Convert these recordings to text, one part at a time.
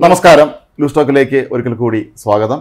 നമസ്കാരം ന്യൂസ് ടോക്കിലേക്ക് ഒരിക്കൽ കൂടി സ്വാഗതം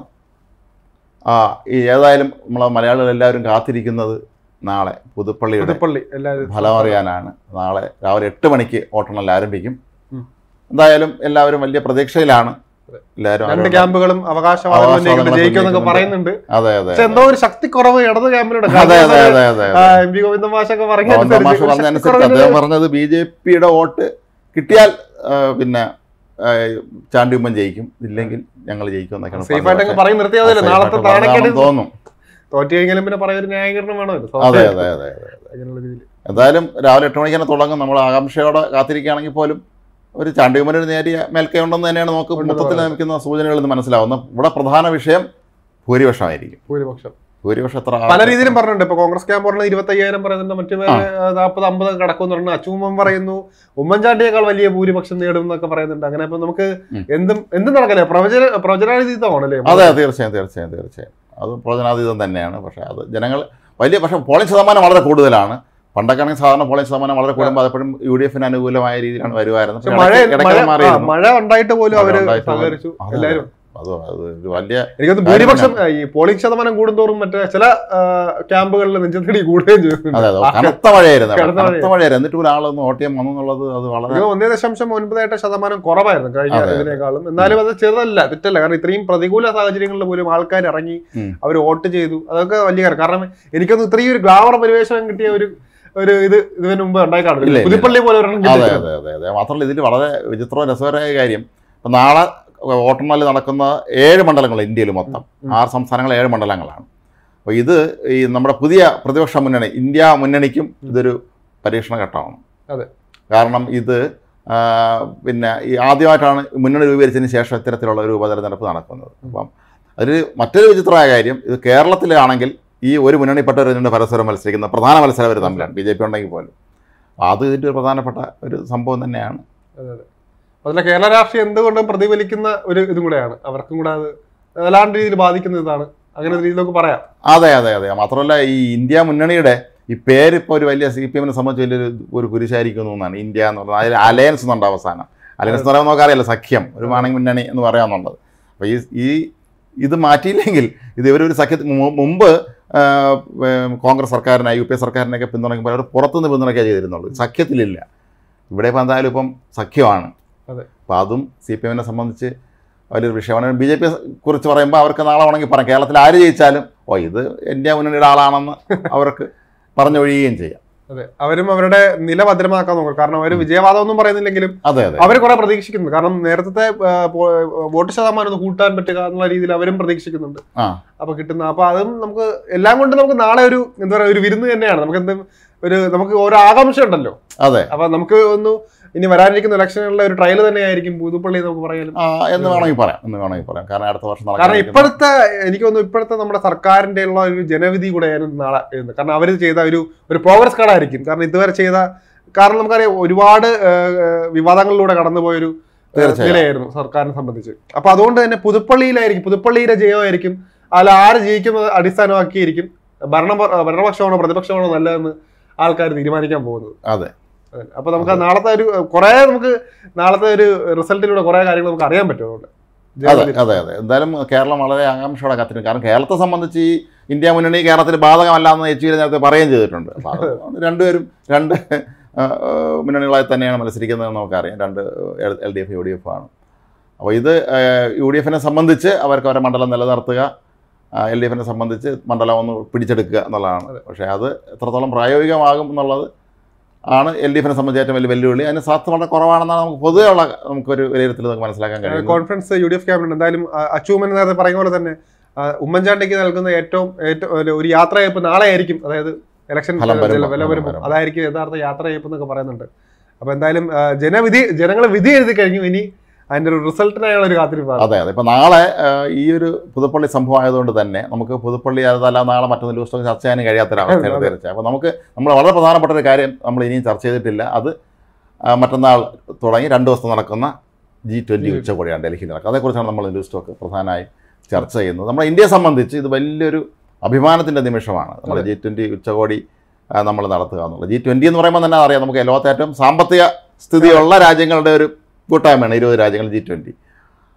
ആ ഈ ഏതായാലും നമ്മളെ മലയാളികൾ എല്ലാവരും കാത്തിരിക്കുന്നത് നാളെ പുതുപ്പള്ളിയുടെ പുതുപ്പള്ളി എല്ലാവരും ഫലം അറിയാനാണ് നാളെ രാവിലെ എട്ട് മണിക്ക് വോട്ടെണ്ണൽ ആരംഭിക്കും ഉം. എന്തായാലും എല്ലാവരും വലിയ പ്രതീക്ഷയിലാണ് എല്ലാവരും രണ്ട് അവരുടെ- ക്യാമ്പുകളും അവകാശവാദം അവകാശവാദങ്ങൾ ഉന്നയിക്കുന്നുണ്ട് ജയിക്കുമെന്നൊക്കെ ഉന്നയിക്കുന്നുണ്ട്. പറയുന്നുണ്ട് അതെ അതെ പക്ഷെ എന്തോ ഒരു ശക്തി കുറവ് ഇടത് ക്യാമ്പിലുണ്ട് അതെ അതെ അതെ അതെ എം പി ഗോവിന്ദ മാഷൊക്കെ പവൻ തമാശ പറഞ്ഞതനുസരിച്ച് അദ്ദേഹം പറഞ്ഞത് ബി ജെ പിയുടെ വോട്ട് കിട്ടിയാൽ ആ, പിന്നെ ആ, ചാണ്ടിയുമ്മൻ ജയിക്കും ഇല്ലെങ്കിൽ ഞങ്ങൾ ജയിക്കും എന്നൊക്കെയാണ് സേഫ് ആയിട്ട് പറഞ്ഞത്. അങ്ങ് പറയും നിർത്തിയാതല്ലേ safe നാളത്തെ ആയിട്ട് താണക്കേട് പറഞ്ഞതാണെന്ന് തോന്നും തോറ്റു കഴിഞ്ഞാലും പിന്നെ പറയാൻ ഒരു ന്യായീകരണം വേണമല്ലോ അതെ സ്വാഭാവികം. അതെ അതെ അതെ അങ്ങനെയുള്ള രീതിയിൽ എന്തായാലും രാവിലെ എട്ട് മണിക്ക് തന്നെ തുടങ്ങും നമ്മൾ ആകാംക്ഷയോടെ കാത്തിരിക്കുകയാണെങ്കിൽ പോലും ഒരു ചാണ്ടിയുമ്മനൊരു നേരിയ മേൽക്കൈയുണ്ടെന്ന് തന്നെയാണ് നമുക്ക് ഉണ്ടെന്ന് മൊത്തത്തിൽ പറയാം. ലഭിക്കുന്ന സൂചനകളിൽ നിന്ന് മനസ്സിലാവുന്നത് ഇവിടെ പ്രധാന വിഷയം ഭൂരിപക്ഷമായിരിക്കും ഭൂരിപക്ഷം ഭൂരിപക്ഷം എത്ര പല രീതിയിലും പറഞ്ഞിട്ടുണ്ട് ഇപ്പൊ കോൺഗ്രസ് ക്യാമ്പ് പറഞ്ഞ ഇരുപത്തി അയ്യായിരം പറയുന്നുണ്ട് മറ്റു നാൽപ്പത് അമ്പത് കടക്കും പറഞ്ഞു അച്ചുമ്മൻ പറയുന്നു ഉമ്മൻചാണ്ടിയേക്കാൾ വലിയ ഭൂരിപക്ഷം നേടും എന്നൊക്കെ പറയുന്നുണ്ട് അങ്ങനെ ഇപ്പൊ നമുക്ക് ഉം. എന്തും എന്തും നടക്കല്ലേ പ്രവചന പ്രവചനാതീതമാണല്ലേ അതെ തീർച്ചയായും തീർച്ചയായും തീർച്ചയായും അത് പ്രവചനാതീതം തന്നെയാണ് പക്ഷേ അത് ജനങ്ങൾ വലിയ പക്ഷേ പോളിംഗ് ശതമാനം വളരെ കൂടുതലാണ് പണ്ടൊക്കെ ആണെങ്കിൽ സാധാരണ പോളിംഗ് ശതമാനം വളരെ കൂടുമ്പോൾ അതെപ്പോഴും യു ഡി എഫിന് അനുകൂലമായ രീതിയിലാണ് വരുമായിരുന്നത് പക്ഷെ പക്ഷേ മഴ ഇടയ്ക്ക് ഇടയ്ക്ക് മഴ അത് ആ, മാറിയിരുന്നു മഴ ഉണ്ടായിട്ട് പോലും മഴ അവര് ഉണ്ടായിട്ട് പോലും. സഹകരിച്ചു അതെ, എല്ലാവരും അത് അത് ഒരു വലിയ എനിക്കൊന്ന് ഭൂരിപക്ഷം ഈ പോളിംഗ് ശതമാനം കൂടുന്തോറും മറ്റേ ചില ആ, ക്യാമ്പുകളിൽ നെഞ്ചത്തടി കൂടുകയും അതെ ചെയ്യുന്നുണ്ട് അതെ കനത്ത മഴയായിരുന്നു അവിടെ. കനത്ത കനത്ത മഴയായിരുന്നു എന്നിട്ട് പോലും ആളൊന്ന് വോട്ട് ചെയ്യാൻ വന്നു എന്നുള്ളത് അത് വളരെ ഇത് ഒന്നേ ദശാംശം ഒൻപതായിട്ട് ശതമാനം കുറവായിരുന്നു കഴിഞ്ഞ അതെ, അതെ. ഇതിനേക്കാളും എന്നാലും അത് ചെറുതല്ല തെറ്റല്ല കാരണം ഇത്രയും പ്രതികൂല സാഹചര്യങ്ങളിൽ പോലും ആൾക്കാർ ഇറങ്ങി ഉം. അവർ വോട്ട് ചെയ്തു അതൊക്കെ വലിയ കാര്യം കാരണം എനിക്കൊന്ന് ഇത്രയും ഒരു ഗ്ലാമർ പരിവേഷണം കിട്ടിയ ഒരു ഒരു ഇത് ഇതിനു മുമ്പ് ഉണ്ടായി ഇല്ല, കാണില്ല ഇല്ല. പുതുപ്പള്ളി പോലെ ഒരെണ്ണം അതെ കിട്ടിയിട്ടില്ല. അതെ അതെ അതെ മാത്രമല്ല ഇതിൽ വളരെ വിചിത്രവും രസകരമായ കാര്യം ഇപ്പം നാളെ വോട്ടെണ്ണൽ നടക്കുന്ന ഏഴ് മണ്ഡലങ്ങൾ ഇന്ത്യയിൽ മൊത്തം ഉം. ആറ് സംസ്ഥാനങ്ങൾ ഏഴ് മണ്ഡലങ്ങളാണ് അപ്പോൾ ഇത് ഈ നമ്മുടെ പുതിയ പ്രതിപക്ഷ മുന്നണി ഇന്ത്യ മുന്നണിക്കും ഇതൊരു പരീക്ഷണ ഘട്ടമാണ് അതെ. കാരണം ഇത് ആ, പിന്നെ ഈ ആദ്യമായിട്ടാണ് മുന്നണി രൂപീകരിച്ചതിന് ശേഷം ഇത്തരത്തിലുള്ള ഒരു ഉപതെരഞ്ഞെടുപ്പ് നടക്കുന്നത് അപ്പം അതിൽ മറ്റൊരു വിചിത്രമായ കാര്യം ഇത് കേരളത്തിലാണെങ്കിൽ ഈ ഒരു മുന്നണിപ്പെട്ടവർ രണ്ട് പരസ്പരം മത്സരിക്കുന്ന പ്രധാന മത്സരം അവർ തമ്മിലാണ് ബി ജെ പി ഉണ്ടെങ്കിൽ പോലും അത് ഇതിൻ്റെ ഒരു പ്രധാനപ്പെട്ട ഒരു സംഭവം തന്നെയാണ് അതിലെ കേരള രാഷ്ട്രീയം എന്തുകൊണ്ടും പ്രതിഫലിക്കുന്ന ഒരു ഇതും കൂടെയാണ് അവർക്കും കൂടെ അത് വല്ലാണ്ട് രീതിയിൽ ബാധിക്കുന്ന ഇതാണ് അങ്ങനെ ഒരു രീതിയിലൊക്കെ പറയാം അതെ അതെ അതെ മാത്രമല്ല ഈ ഇന്ത്യ മുന്നണിയുടെ ഈ പേര് ഇപ്പോൾ ഒരു വലിയ സി പി എമ്മിനെ സംബന്ധിച്ച് വലിയൊരു ഒരു കുരിശായിരിക്കുന്നു എന്നാണ് ഇന്ത്യ എന്ന് പറഞ്ഞാൽ അതിൽ അലയൻസ് എന്നുണ്ട് അവസാനം അലയൻസ് എന്ന് പറയുമ്പോൾ നമുക്കറിയാലോ സഖ്യം ഒരു മാണിങ് മുന്നണി എന്ന് പറയാമെന്നുള്ളത് അപ്പോൾ ഈ ഈ ഇത് മാറ്റിയില്ലെങ്കിൽ ഇത് ഇവരൊരു സഖ്യത്തിന് മു- മുമ്പ് ആ, ഏം, കോൺഗ്രസ് സർക്കാരിനെ യു പി എ സർക്കാരിനെയൊക്കെ പിന്തുണയ്ക്കുമ്പോൾ അവർ പുറത്തുനിന്ന് പിന്തുണയ്ക്കുക ചെയ്തിരുന്നുള്ളൂ സഖ്യത്തിലില്ല ഇവിടെ ഇപ്പോൾ എന്തായാലും ഇപ്പം സഖ്യമാണ് അതെ. അപ്പോൾ അതും സി പി എമ്മിനെ സംബന്ധിച്ച് വലിയൊരു വിഷയമാണ് ബി ജെ പി കുറിച്ച് പറയുമ്പോൾ അവർക്ക് നാളെ വേണമെങ്കിൽ പറയാം കേരളത്തിൽ ആര് ജയിച്ചാലും ഓ ഇത് ഇന്ത്യ മുന്നണിയുടെ ആളാണെന്ന് അവർക്ക് പറഞ്ഞൊഴിയുകയും ചെയ്യാം അതെ അവരും അവരുടെ നില ഭദ്രമാക്കാൻ നോക്കും കാരണം അവർ വിജയവാദം ഒന്നും പറയുന്നില്ലെങ്കിലും അതെ അതെ അവർ കുറെ പ്രതീക്ഷിക്കുന്നുണ്ട് കാരണം നേരത്തെ ആ, പോ- വോട്ട് ശതമാനം ഒന്ന് കൂട്ടാൻ പറ്റുക എന്നുള്ള രീതിയിൽ അവരും പ്രതീക്ഷിക്കുന്നുണ്ട് ആ. അപ്പൊ കിട്ടുന്ന അപ്പൊ അതും നമുക്ക് എല്ലാം കൊണ്ട് നമുക്ക് നാളെ ഒരു എന്താ പറയുക ഒരു വിരുന്ന് തന്നെയാണ് നമുക്ക് എന്ത് ഒരു നമുക്ക് ഓരോ ആകാംക്ഷ ഉണ്ടല്ലോ അതെ അപ്പൊ നമുക്ക് ഒന്ന് ഇനി വരാനിരിക്കുന്ന ഇലക്ഷനുകളിലെ ഒരു ട്രയൽ തന്നെയായിരിക്കും പുതുപ്പള്ളി എന്ന് നമുക്ക് പറയാനും ആ, എന്ന് വേണമെങ്കിൽ പറയാം എന്ന് വേണമെങ്കിൽ പറയാം കാരണം അടുത്ത വർഷം കാരണം നടക്കാനിരിക്കുന്ന- ഇപ്പോഴത്തെ എനിക്ക് തോന്നുന്നു ഇപ്പോഴത്തെ നമ്മുടെ സർക്കാരിന്റെ ഉള്ള ഒരു ജനവിധി കൂടെ ആയിരുന്നു നാളെ എഴുതുന്നത് കാരണം അവർ ചെയ്ത ഒരു ഒരു പ്രോഗ്രസ് കാർഡായിരിക്കും കാരണം ഇതുവരെ ചെയ്ത കാരണം നമുക്കറിയാം ഒരുപാട് ഏഹ്, വിവാദങ്ങളിലൂടെ കടന്നുപോയൊരു ഏഹ്, തീർച്ചയായും. നിലയായിരുന്നു സർക്കാരിനെ സംബന്ധിച്ച് അപ്പൊ അതുകൊണ്ട് തന്നെ പുതുപ്പള്ളിയിലായിരിക്കും പുതുപ്പള്ളിയിലെ ജയമായിരിക്കും അതിൽ ആര് ജയിക്കുന്നത് അടിസ്ഥാനമാക്കിയിരിക്കും ഭരണ ഭരണപക്ഷമാണോ പ്രതിപക്ഷമാണോ നല്ലതെന്ന് ആൾക്കാർ തീരുമാനിക്കാൻ പോകുന്നത് അതെ അതെ. അപ്പൊ നമുക്ക് നാളത്തെ ഒരു കുറെ നമുക്ക് നാളത്തെ ഒരു റിസൾട്ടിലൂടെ കുറെ കാര്യങ്ങൾ നമുക്ക് അറിയാൻ പറ്റും അതുകൊണ്ട് അതെ അതെ അതെ എന്തായാലും കേരളം വളരെ ആകാംക്ഷയോടെ കാത്തിരിക്കും കാരണം കേരളത്തെ സംബന്ധിച്ച് ഈ ഇന്ത്യ മുന്നണി കേരളത്തിൽ ബാധകമല്ല എന്ന് എച്ച് നേരത്തെ പറയുകയും ചെയ്തിട്ടുണ്ട് അപ്പോൾ അത് രണ്ടുപേരും രണ്ട് ആ, ആ, മുന്നണികളായി തന്നെയാണ് മത്സരിക്കുന്നതെന്ന് നമുക്കറിയാം രണ്ട് L D F U D F ആണ് അപ്പോൾ ഇത് യു ഡി എഫിനെ സംബന്ധിച്ച് അവർക്ക് അവരുടെ മണ്ഡലം നിലനിർത്തുക എൽ ഡി എഫിനെ സംബന്ധിച്ച് മണ്ഡലം ഒന്ന് പിടിച്ചെടുക്കുക എന്നുള്ളതാണ് പക്ഷേ അത് എത്രത്തോളം പ്രായോഗികമാകും എന്നുള്ളത് ആണ് എൽ ഡി എഫിനെ സംബന്ധിച്ച് ഏറ്റവും വലിയ വെല്ലുവിളി അതിന് സാധ്യത വളരെ കുറവാണെന്നാണ് നമുക്ക് പൊതുവെ ഉള്ള നമുക്കൊരു വിലയിരുത്തൽ നമുക്ക് മനസ്സിലാക്കാൻ കഴിയും conference U D F cabinet എന്തായാലും അച്ചൂമൻ നേരത്തെ പറയുന്ന പോലെ തന്നെ ആ, ഉമ്മൻചാണ്ടിക്ക് നൽകുന്ന ഏറ്റവും ഏറ്റവും ഒരു- ഒരു യാത്രയയപ്പ് നാളെ ആയിരിക്കും അതായത് ഇലക്ഷൻ ഫലം വരുമ്പോൾ, വില ഫലം വരുമ്പോൾ വരുമ്പോൾ. അതായിരിക്കും യഥാർത്ഥ യാത്രയയപ്പ് എന്നൊക്കെ പറയുന്നുണ്ട് അപ്പൊ എന്തായാലും ആ, ജനവിധി ജനങ്ങൾ വിധി എഴുതി കഴിഞ്ഞു ഇനി അതിന്റെ ഒരു റിസൾട്ടിനായുള്ള ഒരു കാത്തിരിപ്പാണ് അതെ അതെ ഇപ്പം നാളെ ആ, ഈ ഒരു പുതുപ്പള്ളി സംഭവം ആയതുകൊണ്ട് തന്നെ നമുക്ക് പുതുപ്പള്ളി അതല്ല നാളെ മറ്റൊന്ന് ദിവസം ചർച്ച ചെയ്യാനും കഴിയാത്തൊരവസ്ഥയാണ് അതെ. തീർച്ചയായും അപ്പോൾ നമുക്ക് നമ്മൾ വളരെ പ്രധാനപ്പെട്ട ഒരു കാര്യം നമ്മൾ ഇനിയും ചർച്ച ചെയ്തിട്ടില്ല അത് ആ, മറ്റന്നാൾ തുടങ്ങി രണ്ട് ദിവസം നടക്കുന്ന ജി ട്വൻ്റി ഉം. ഉച്ചകോടിയാണ് ഡൽഹിയിൽ നടക്കുന്നത് അതേക്കുറിച്ചാണ് നമ്മൾ ന്യൂസ് സ്റ്റോക്ക് പ്രധാനമായും ചർച്ച ചെയ്യുന്നത് നമ്മുടെ ഇന്ത്യയെ സംബന്ധിച്ച് ഇത് വലിയൊരു അഭിമാനത്തിൻ്റെ നിമിഷമാണ് നമ്മുടെ ജി ട്വൻ്റി ഉച്ചകോടി നമ്മൾ നടത്തുക എന്നുള്ളത് ജി ട്വൻ്റി എന്ന് പറയുമ്പോൾ തന്നെ അറിയാം നമുക്ക് ലോകത്തെ ഏറ്റവും സാമ്പത്തിക സ്ഥിതിയുള്ള രാജ്യങ്ങളുടെ ഒരു കൂട്ടായ്മയാണ് ഇരുപത് രാജ്യങ്ങൾ ജി ട്വൻ്റി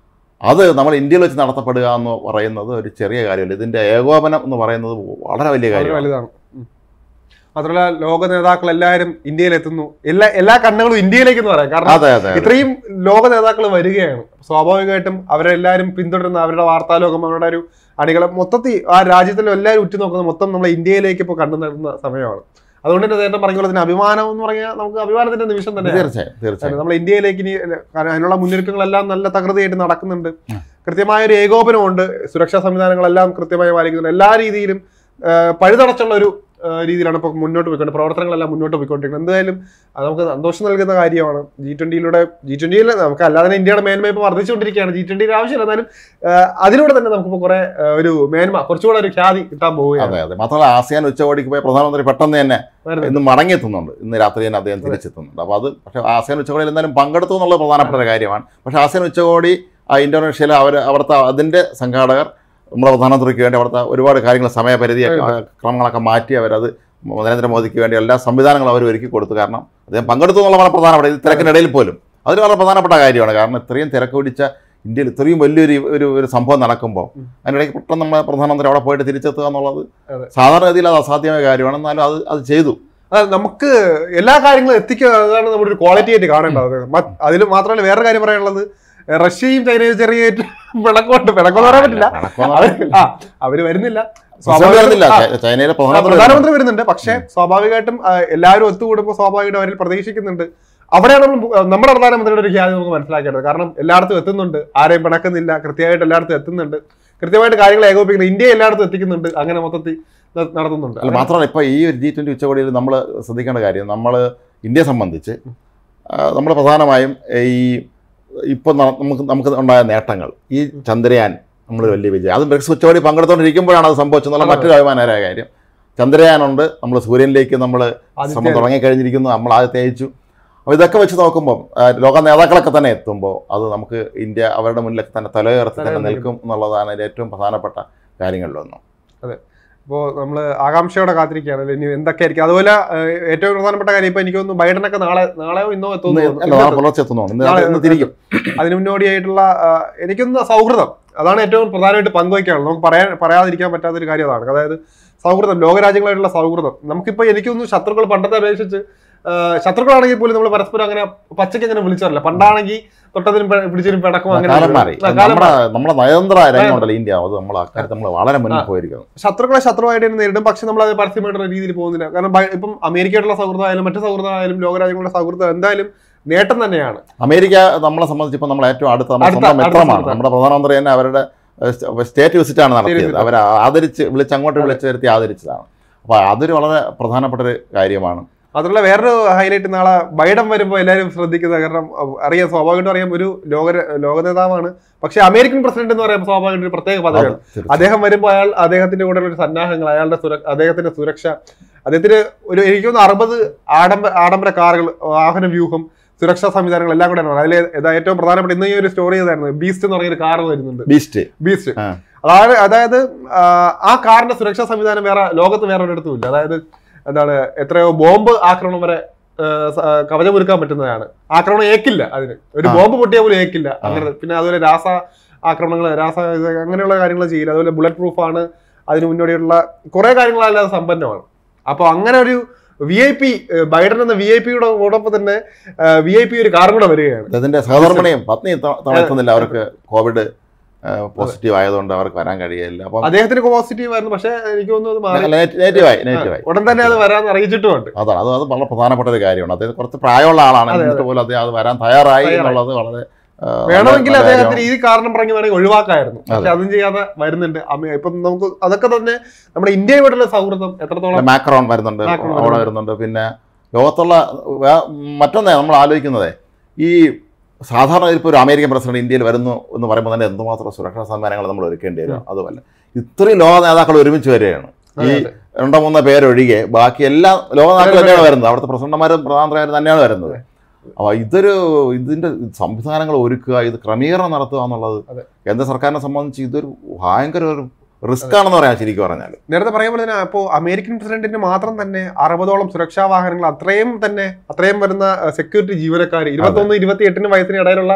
അത് നമ്മൾ ഇന്ത്യയിൽ വെച്ച് നടത്തപ്പെടുക എന്ന് പറയുന്നത് ഒരു ചെറിയ കാര്യമല്ല ഇതിൻ്റെ ഏകോപനം എന്ന് പറയുന്നത് വളരെ വലിയ വളരെ കാര്യമാണ് വലുതാണ് ഉം. മാത്രമല്ല ലോക നേതാക്കൾ എല്ലാവരും ഇന്ത്യയിൽ എത്തുന്നു എല്ലാ എല്ലാ കണ്ണുകളും ഇന്ത്യയിലേക്ക് എന്ന് പറയാം കാരണം അതെ അതെ അതെ. ഇത്രയും ലോക നേതാക്കൾ വരികയാണ് സ്വാഭാവികമായിട്ടും അവരെല്ലാവരും പിന്തുടരുന്ന അവരുടെ വാർത്താലോകം അവരുടെ ഒരു അണികളെ മൊത്തത്തിൽ ആ രാജ്യത്തിലെ എല്ലാവരും ഉറ്റുനോക്കുന്നത് മൊത്തം നമ്മളെ ഇന്ത്യയിലേക്ക് ഇപ്പോൾ കണ്ടു നടന്ന സമയമാണ് അതുകൊണ്ട് തന്നെ നേരത്തെ പറഞ്ഞ പോലെ തന്നെ അഭിമാനം എന്ന് പറഞ്ഞാൽ നമുക്ക് അഭിമാനത്തിന്റെ നിമിഷം തന്നെയാണ് തീർച്ചയായും തീർച്ചയായും നമ്മൾ ഇന്ത്യയിലേക്ക് ഇനി കാരണം അതിനുള്ള മുന്നൊരുക്കങ്ങളെല്ലാം നല്ല തകൃതിയായിട്ട് നടക്കുന്നുണ്ട് ഉം. കൃത്യമായ ഒരു ഏകോപനമുണ്ട് സുരക്ഷാ സംവിധാനങ്ങളെല്ലാം കൃത്യമായി പാലിക്കുന്നുണ്ട് എല്ലാ രീതിയിലും ആ, പഴുതടച്ചുള്ള ഒരു ആ, രീതിയിലാണ് ഇപ്പോൾ മുന്നോട്ട് പോയിക്കൊണ്ട് പ്രവർത്തനങ്ങളെല്ലാം മുന്നോട്ട് പോയിക്കൊണ്ടിരിക്കുന്നത് എന്തായാലും അത് നമുക്ക് സന്തോഷം നൽകുന്ന കാര്യമാണ് ജി ട്വന്റിയിലൂടെ ജി ട്വന്റിയിൽ നമുക്ക് അല്ലാതെ തന്നെ ഇന്ത്യയുടെ മേന്മ ഇപ്പോൾ വർദ്ധിച്ചുകൊണ്ടിരിക്കുകയാണ് ജി ട്വന്റിയുടെ ആവശ്യമില്ല എന്നാലും ആ, അതിലൂടെ തന്നെ നമുക്കിപ്പോൾ കുറെ ആ, ഒരു മേന്മ കുറച്ചുകൂടെ ഒരു ഖ്യാതി കിട്ടാൻ പോവുകയാണ് അതെ അതെ മാത്രമല്ല ആസിയാൻ ഉച്ചകോടിക്ക് പോയ പ്രധാനമന്ത്രി പെട്ടെന്ന് തന്നെ വരുന്നത്. ഇന്ന് മടങ്ങിയെത്തുന്നുണ്ട് ഇന്ന് രാത്രി തന്നെ അദ്ദേഹം തിരിച്ചെത്തുന്നുണ്ട് അപ്പോൾ അത് പക്ഷേ ആസിയാൻ ഉച്ചകോടിയിൽ എന്തായാലും പങ്കെടുത്തു എന്നുള്ളത് പ്രധാനപ്പെട്ട ഒരു കാര്യമാണ് പക്ഷേ ആസിയാൻ ഉച്ചകോടി ആ ഇന്തോനേഷ്യയിൽ അവർ അവിടുത്തെ അതിൻ്റെ സംഘാടകർ നമ്മുടെ പ്രധാനമന്ത്രിക്ക് വേണ്ടി അവിടുത്തെ ഒരുപാട് കാര്യങ്ങൾ സമയപരിധിയൊക്കെ ആ, ക്രമങ്ങളൊക്കെ മാറ്റി അവരത് നരേന്ദ്രമോദിക്ക് വേണ്ടി എല്ലാ സംവിധാനങ്ങളും അവർ ഒരുക്കി കൊടുത്തു കാരണം അദ്ദേഹം പങ്കെടുത്തു എന്നുള്ള വളരെ പ്രധാനപ്പെട്ട ഈ തിരക്കിനിടയിൽ പോലും അതൊരു വളരെ പ്രധാനപ്പെട്ട കാര്യമാണ് കാരണം ഇത്രയും തിരക്ക് പിടിച്ച ഇന്ത്യയിൽ ഇത്രയും വലിയൊരു ഒരു ഒരു സംഭവം നടക്കുമ്പോൾ ഉം. അതിനിടയ്ക്ക് പെട്ടെന്ന് നമ്മുടെ പ്രധാനമന്ത്രി അവിടെ പോയിട്ട് തിരിച്ചെത്തുക എന്നുള്ളത് അതെ. സാധാരണഗതിയിൽ അത് അസാധ്യമായ കാര്യമാണ് എന്നാലും അത് അത് ചെയ്തു അത് നമുക്ക് എല്ലാ കാര്യങ്ങളും എത്തിക്കുക അതാണ് നമ്മുടെ ഒരു ക്വാളിറ്റി ആയിട്ട് കാണേണ്ടത് അതിൽ മാത്രമല്ല വേറെ കാര്യം പറയാനുള്ളത് റഷ്യയും ചൈനയും ചെറിയ പിണക്കമുണ്ട് പിണക്കം പറയാൻ പറ്റില്ല നടക്കുമെന്ന് അവര് ആ, അവര് വരുന്നില്ല പ്രസിഡന്റ് വരുന്നില്ല ആ, ചൈ- ചൈനയിലെ ആ, പ്രധാനമന്ത്രി പ്രധാനമന്ത്രി വരുന്നുണ്ട് പക്ഷേ സ്വാഭാവികമായിട്ടും ആ, എല്ലാവരും ഒത്തുകൂടുമ്പോൾ സ്വാഭാവികമായിട്ടും അവരിൽ പ്രതീക്ഷിക്കുന്നുണ്ട് അവിടെയാണ് നമ്മൾ നമ്മുടെ പ്രധാനമന്ത്രിയുടെ ഒരു ഖ്യാതി നമുക്ക് മനസ്സിലാക്കേണ്ടത് കാരണം എല്ലായിടത്തും എത്തുന്നുണ്ട് ആരെയും പിണക്കുന്നില്ല കൃത്യമായിട്ട് എല്ലായിടത്തും എത്തുന്നുണ്ട് കൃത്യമായിട്ട് കാര്യങ്ങൾ ഏകോപിപ്പിക്കുന്നത് ഇന്ത്യ എല്ലായിടത്തും എത്തിക്കുന്നുണ്ട് അങ്ങനെ മൊത്തത്തിൽ ന- നടത്തുന്നുണ്ട് അല്ല മാത്രമല്ല ഇപ്പോൾ ഈ ഒരു ജി ട്വൻ്റി ഉച്ചകോടിയിൽ നമ്മൾ ശ്രദ്ധിക്കേണ്ട കാര്യം നമ്മൾ ഇന്ത്യയെ സംബന്ധിച്ച് നമ്മൾ പ്രധാനമായും ഈ ഇപ്പോൾ നമുക്ക് നമുക്ക് ഉണ്ടായ നേട്ടങ്ങൾ ഈ ചന്ദ്രയാൻ നമ്മൾ വലിയ വിജയം അത് ബ്രിക്സ് ഉച്ചകോടി പങ്കെടുത്തുകൊണ്ടിരിക്കുമ്പോഴാണ് അത് സംഭവിച്ചെന്നുള്ള മറ്റൊരു അഭിമാനകരമായ കാര്യം ചന്ദ്രയാനുണ്ട് നമ്മൾ സൂര്യനിലേക്ക് നമ്മൾ ശ്രമം ആദിത്യ തുടങ്ങിക്കഴിഞ്ഞിരിക്കുന്നു നമ്മൾ ആദ്യത്തെ അയച്ചു അപ്പോൾ ഇതൊക്കെ വെച്ച് നോക്കുമ്പോൾ ആ, ലോക നേതാക്കളൊക്കെ തന്നെ എത്തുമ്പോൾ അത് നമുക്ക് ഇന്ത്യ അവരുടെ മുന്നിലൊക്കെ തന്നെ തലയുയർത്തി തന്നെ തലയുയർത്തി നിൽക്കും എന്നുള്ളതാണ് അതിൻ്റെ ഏറ്റവും പ്രധാനപ്പെട്ട കാര്യങ്ങളിലൊന്നും ഇപ്പോൾ നമ്മൾ ആകാംക്ഷയോടെ കാത്തിരിക്കുകയാണ് ഇനി എന്തൊക്കെയായിരിക്കും അതുപോലെ ഏഹ്, ഏറ്റവും പ്രധാനപ്പെട്ട കാര്യം ഇപ്പൊ എനിക്ക് തോന്നുന്നു ബൈഡനൊക്കെ നാളെ നാളെയോ ഇന്നോ ഇന്ന് എത്തുന്നു അല്ല, നാളെ പുലർച്ചെ എത്തുന്നു ഇന്ന് നാളെ ഇന്ന് തിരിക്കും അതിന് മുന്നോടിയായിട്ടുള്ള ആ, എനിക്കൊന്ന് സൗഹൃദം അതാണ് ഏറ്റവും പ്രധാനമായിട്ട് പങ്കുവയ്ക്കാനുള്ളത് നമുക്ക് പറയാൻ പറയാതിരിക്കാൻ പറ്റാത്തൊരു കാര്യം അതാണ് അതായത് സൗഹൃദം ലോകരാജ്യങ്ങളായിട്ടുള്ള സൗഹൃദം നമുക്കിപ്പോൾ എനിക്കൊന്നും ശത്രുക്കൾ പണ്ടത്തെ അപേക്ഷിച്ച് ആ, ശത്രുക്കളാണെങ്കിൽ പോലും നമ്മൾ പരസ്പരം അങ്ങനെ പച്ചയ്ക്ക് അങ്ങനെ വിളിച്ചാറില്ല പണ്ടാണെങ്കിൽ തൊട്ടതിനും പെ- പിടിച്ചതിനും പിടക്കും അങ്ങനെ കാലം മാറി ആ, കാലം നമ്മുടെ നമ്മുടെ നയതന്ത്ര രംഗമുണ്ടല്ലോ ഇന്ത്യ അത് നമ്മൾ അക്കാര്യത്തിൽ നമ്മൾ വളരെ മുന്നിൽ പോയിരിക്കുന്നു ശത്രുക്കളെ ശത്രുവായിട്ട് തന്നെ നേരിടും പക്ഷെ നമ്മൾ അത് പരസ്യമായിട്ടുള്ള രീതിയിൽ പോകുന്നില്ല കാരണം ബൈ- ഇപ്പം അമേരിക്കയായിട്ടുള്ള സൗഹൃദമായാലും മറ്റു സൗഹൃദമായാലും ലോകരാജ്യങ്ങളുടെ സൗഹൃദം എന്തായാലും നേട്ടം തന്നെയാണ് അമേരിക്ക നമ്മളെ സംബന്ധിച്ച് ഇപ്പം നമ്മൾ ഏറ്റവും അടുത്ത നമ്മുടെ അടുത്ത- സ്വന്തം അടുത്ത മിത്രമാണ് സുഹൃത്താണ്. നമ്മുടെ പ്രധാനമന്ത്രി തന്നെ അവരുടെ സ്റ്റേറ്റ് വിസിറ്റ് ആണ് നടത്തിയത് visit. അവരെ ആദരിച്ച് വിളിച്ച് അങ്ങോട്ട് വിളിച്ച് വരുത്തി ആദരിച്ചതാണ് അപ്പോൾ അതൊരു വളരെ പ്രധാനപ്പെട്ട ഒരു കാര്യമാണ് അതുള്ള വേറൊരു ഹൈലൈറ്റ് നാളെ ബൈഡൻ വരുമ്പോൾ എല്ലാവരും ശ്രദ്ധിക്കുന്നത് കാരണം അഹ് അറിയാം സ്വാഭാവികമായിട്ടും അറിയാം ഒരു ലോക ലോക നേതാവാണ് പക്ഷെ അമേരിക്കൻ പ്രസിഡന്റ് എന്ന് പറയുമ്പോൾ സ്വാഭാവികമായിട്ടും ഒരു പ്രത്യേക അത് പദവിയാണ് തീർച്ചയായും. അദ്ദേഹം വരുമ്പോൾ അയാൾ അദ്ദേഹത്തിന്റെ കൂടെ ഒരു സന്നാഹങ്ങൾ അയാളുടെ സുര അദ്ദേഹത്തിന്റെ സുരക്ഷ അദ്ദേഹത്തിന് ഒരു എനിക്ക് തോന്നുന്നു അറുപത് ആഡംബര ആഡംബര കാറുകൾ വാഹന വ്യൂഹം സുരക്ഷാ സംവിധാനങ്ങൾ എല്ലാം കൂടെ അതിൽ ഏറ്റവും പ്രധാനപ്പെട്ട ഇന്ന് ഈ ഒരു സ്റ്റോറി ചെയ്തായിരുന്നു ബീസ്റ്റ് എന്ന് പറയുന്ന ഒരു കാർ വരുന്നുണ്ട് ബീസ്റ്റ് ബീസ്റ്റ് ആ. അതായത് അതായത് ആ, ആ കാറിന്റെ സുരക്ഷാ സംവിധാനം വേറെ ലോകത്ത് വേറെ ഒരിടത്തും ഇല്ല അതായത് എന്താണ് എത്രയോ ബോംബ് ആക്രമണം വരെ ആ, സ- ആ, കവചമൊരുക്കാൻ പറ്റുന്നതാണ് ആക്രമണം ഏക്കില്ല അതിന് ഒരു ആ. ബോംബ് പൊട്ടിയാൽ പോലും ഏക്കില്ല അങ്ങനെ പിന്നെ അതുപോലെ രാസ ആക്രമണങ്ങൾ രാസ ഇത് അങ്ങനെയുള്ള കാര്യങ്ങൾ ചെയ്യില്ല അതുപോലെ ബുള്ളറ്റ് പ്രൂഫ് ആണ് അതിന് മുന്നോടിയുള്ള കുറെ കാര്യങ്ങളെല്ലാം സമ്പന്നമാണ് അപ്പോൾ അങ്ങനെ ഒരു വി ഐ പി ബൈഡൻ എന്ന വി ഐ പിയുടെ കൂടൊപ്പം തന്നെ വി ഐ പി ഒരു കാറും കൂടെ വരികയാണ് അതിന്റെ സഹധർമ്മിണിയും പത്നി ഇത്ത- തവണ എത്തുന്നില്ല അവർക്ക് കോവിഡ് പോസിറ്റീവ് ആയതുകൊണ്ട് അവർക്ക് വരാൻ കഴിയില്ല അപ്പം അദ്ദേഹത്തിന് പോസിറ്റീവ് ആയിരുന്നു പക്ഷേ എനിക്ക് തോന്നുന്നു അത് മാറി നെഗറ്റീവായി നെഗറ്റീവായി ഉടൻ തന്നെ അത് വരാൻ അറിയിച്ചിട്ടുമുണ്ട് അതാണ് അത് അത് വളരെ പ്രധാനപ്പെട്ട ഒരു കാര്യമാണ് അദ്ദേഹം കുറച്ച് പ്രായമുള്ള ആളാണ് അതെ, എന്നിട്ട് പോലും അദ്ദേഹം അത് വരാൻ തയ്യാറായി തയ്യാറായി. എന്നുള്ളത് വളരെ ആ, വേണമെങ്കിൽ നല്ല അദ്ദേഹത്തിന് ഈ കാരണം പറഞ്ഞ് വേണമെങ്കിൽ ഒഴിവാക്കായിരുന്നു പക്ഷെ അതെ. അതും ചെയ്യാതെ വരുന്നുണ്ട് അമേ- ഇപ്പം നമുക്ക് അതൊക്കെ തന്നെ നമ്മുടെ ഇന്ത്യയുമായിട്ടുള്ള സൗഹൃദം എത്രത്തോളം മാക്രോൺ വരുന്നുണ്ട് മാക്രോൺ അവിടെ വരുന്നുണ്ട്. വരുന്നുണ്ട് പിന്നെ ലോകത്തുള്ള വേ- മറ്റൊന്നേ നമ്മൾ ആലോചിക്കുന്നത് ഈ സാധാരണ ഇപ്പോൾ ഒരു അമേരിക്കൻ പ്രസിഡന്റ് ഇന്ത്യയിൽ വരുന്നു എന്ന് പറയുമ്പോൾ തന്നെ എന്തുമാത്രം സുരക്ഷാ സംവിധാനങ്ങൾ നമ്മൾ ഒരുക്കേണ്ടി വരും അതുമല്ല ഇത്രയും ലോക നേതാക്കൾ ഒരുമിച്ച് വരികയാണ് ഈ അതെ, അതെ. രണ്ടോ മൂന്നോ പേരൊഴികെ ബാക്കി എല്ലാ ലോക നേതാക്കൾ തന്നെയാണ് വരുന്നത് അവിടുത്തെ പ്രസിഡന്റുമാരും പ്രധാനമന്ത്രിമാരും തന്നെയാണ് വരുന്നത് അപ്പോൾ ഇതൊരു ഇതിന്റെ സംവിധാനങ്ങൾ ഒരുക്കുക ഇത് ക്രമീകരണം നടത്തുക എന്നുള്ളത് അതെ. കേന്ദ്ര സർക്കാരിനെ സംബന്ധിച്ച് ഇതൊരു ഭയങ്കര ഒരു റിസ്ക് ആണെന്ന് പറയാം ശരിക്കും പറഞ്ഞാൽ നേരത്തെ പറയുമ്പോൾ തന്നെ ഇപ്പോൾ അമേരിക്കൻ പ്രസിഡന്റിന് മാത്രം തന്നെ അറുപതോളം സുരക്ഷാ വാഹനങ്ങൾ അത്രയും തന്നെ അത്രയും വരുന്ന സെക്യൂരിറ്റി ജീവനക്കാർ ഇരുപത്തൊന്ന് ഇരുപത്തി എട്ടിന് വയസ്സിന് ഇടയിലുള്ള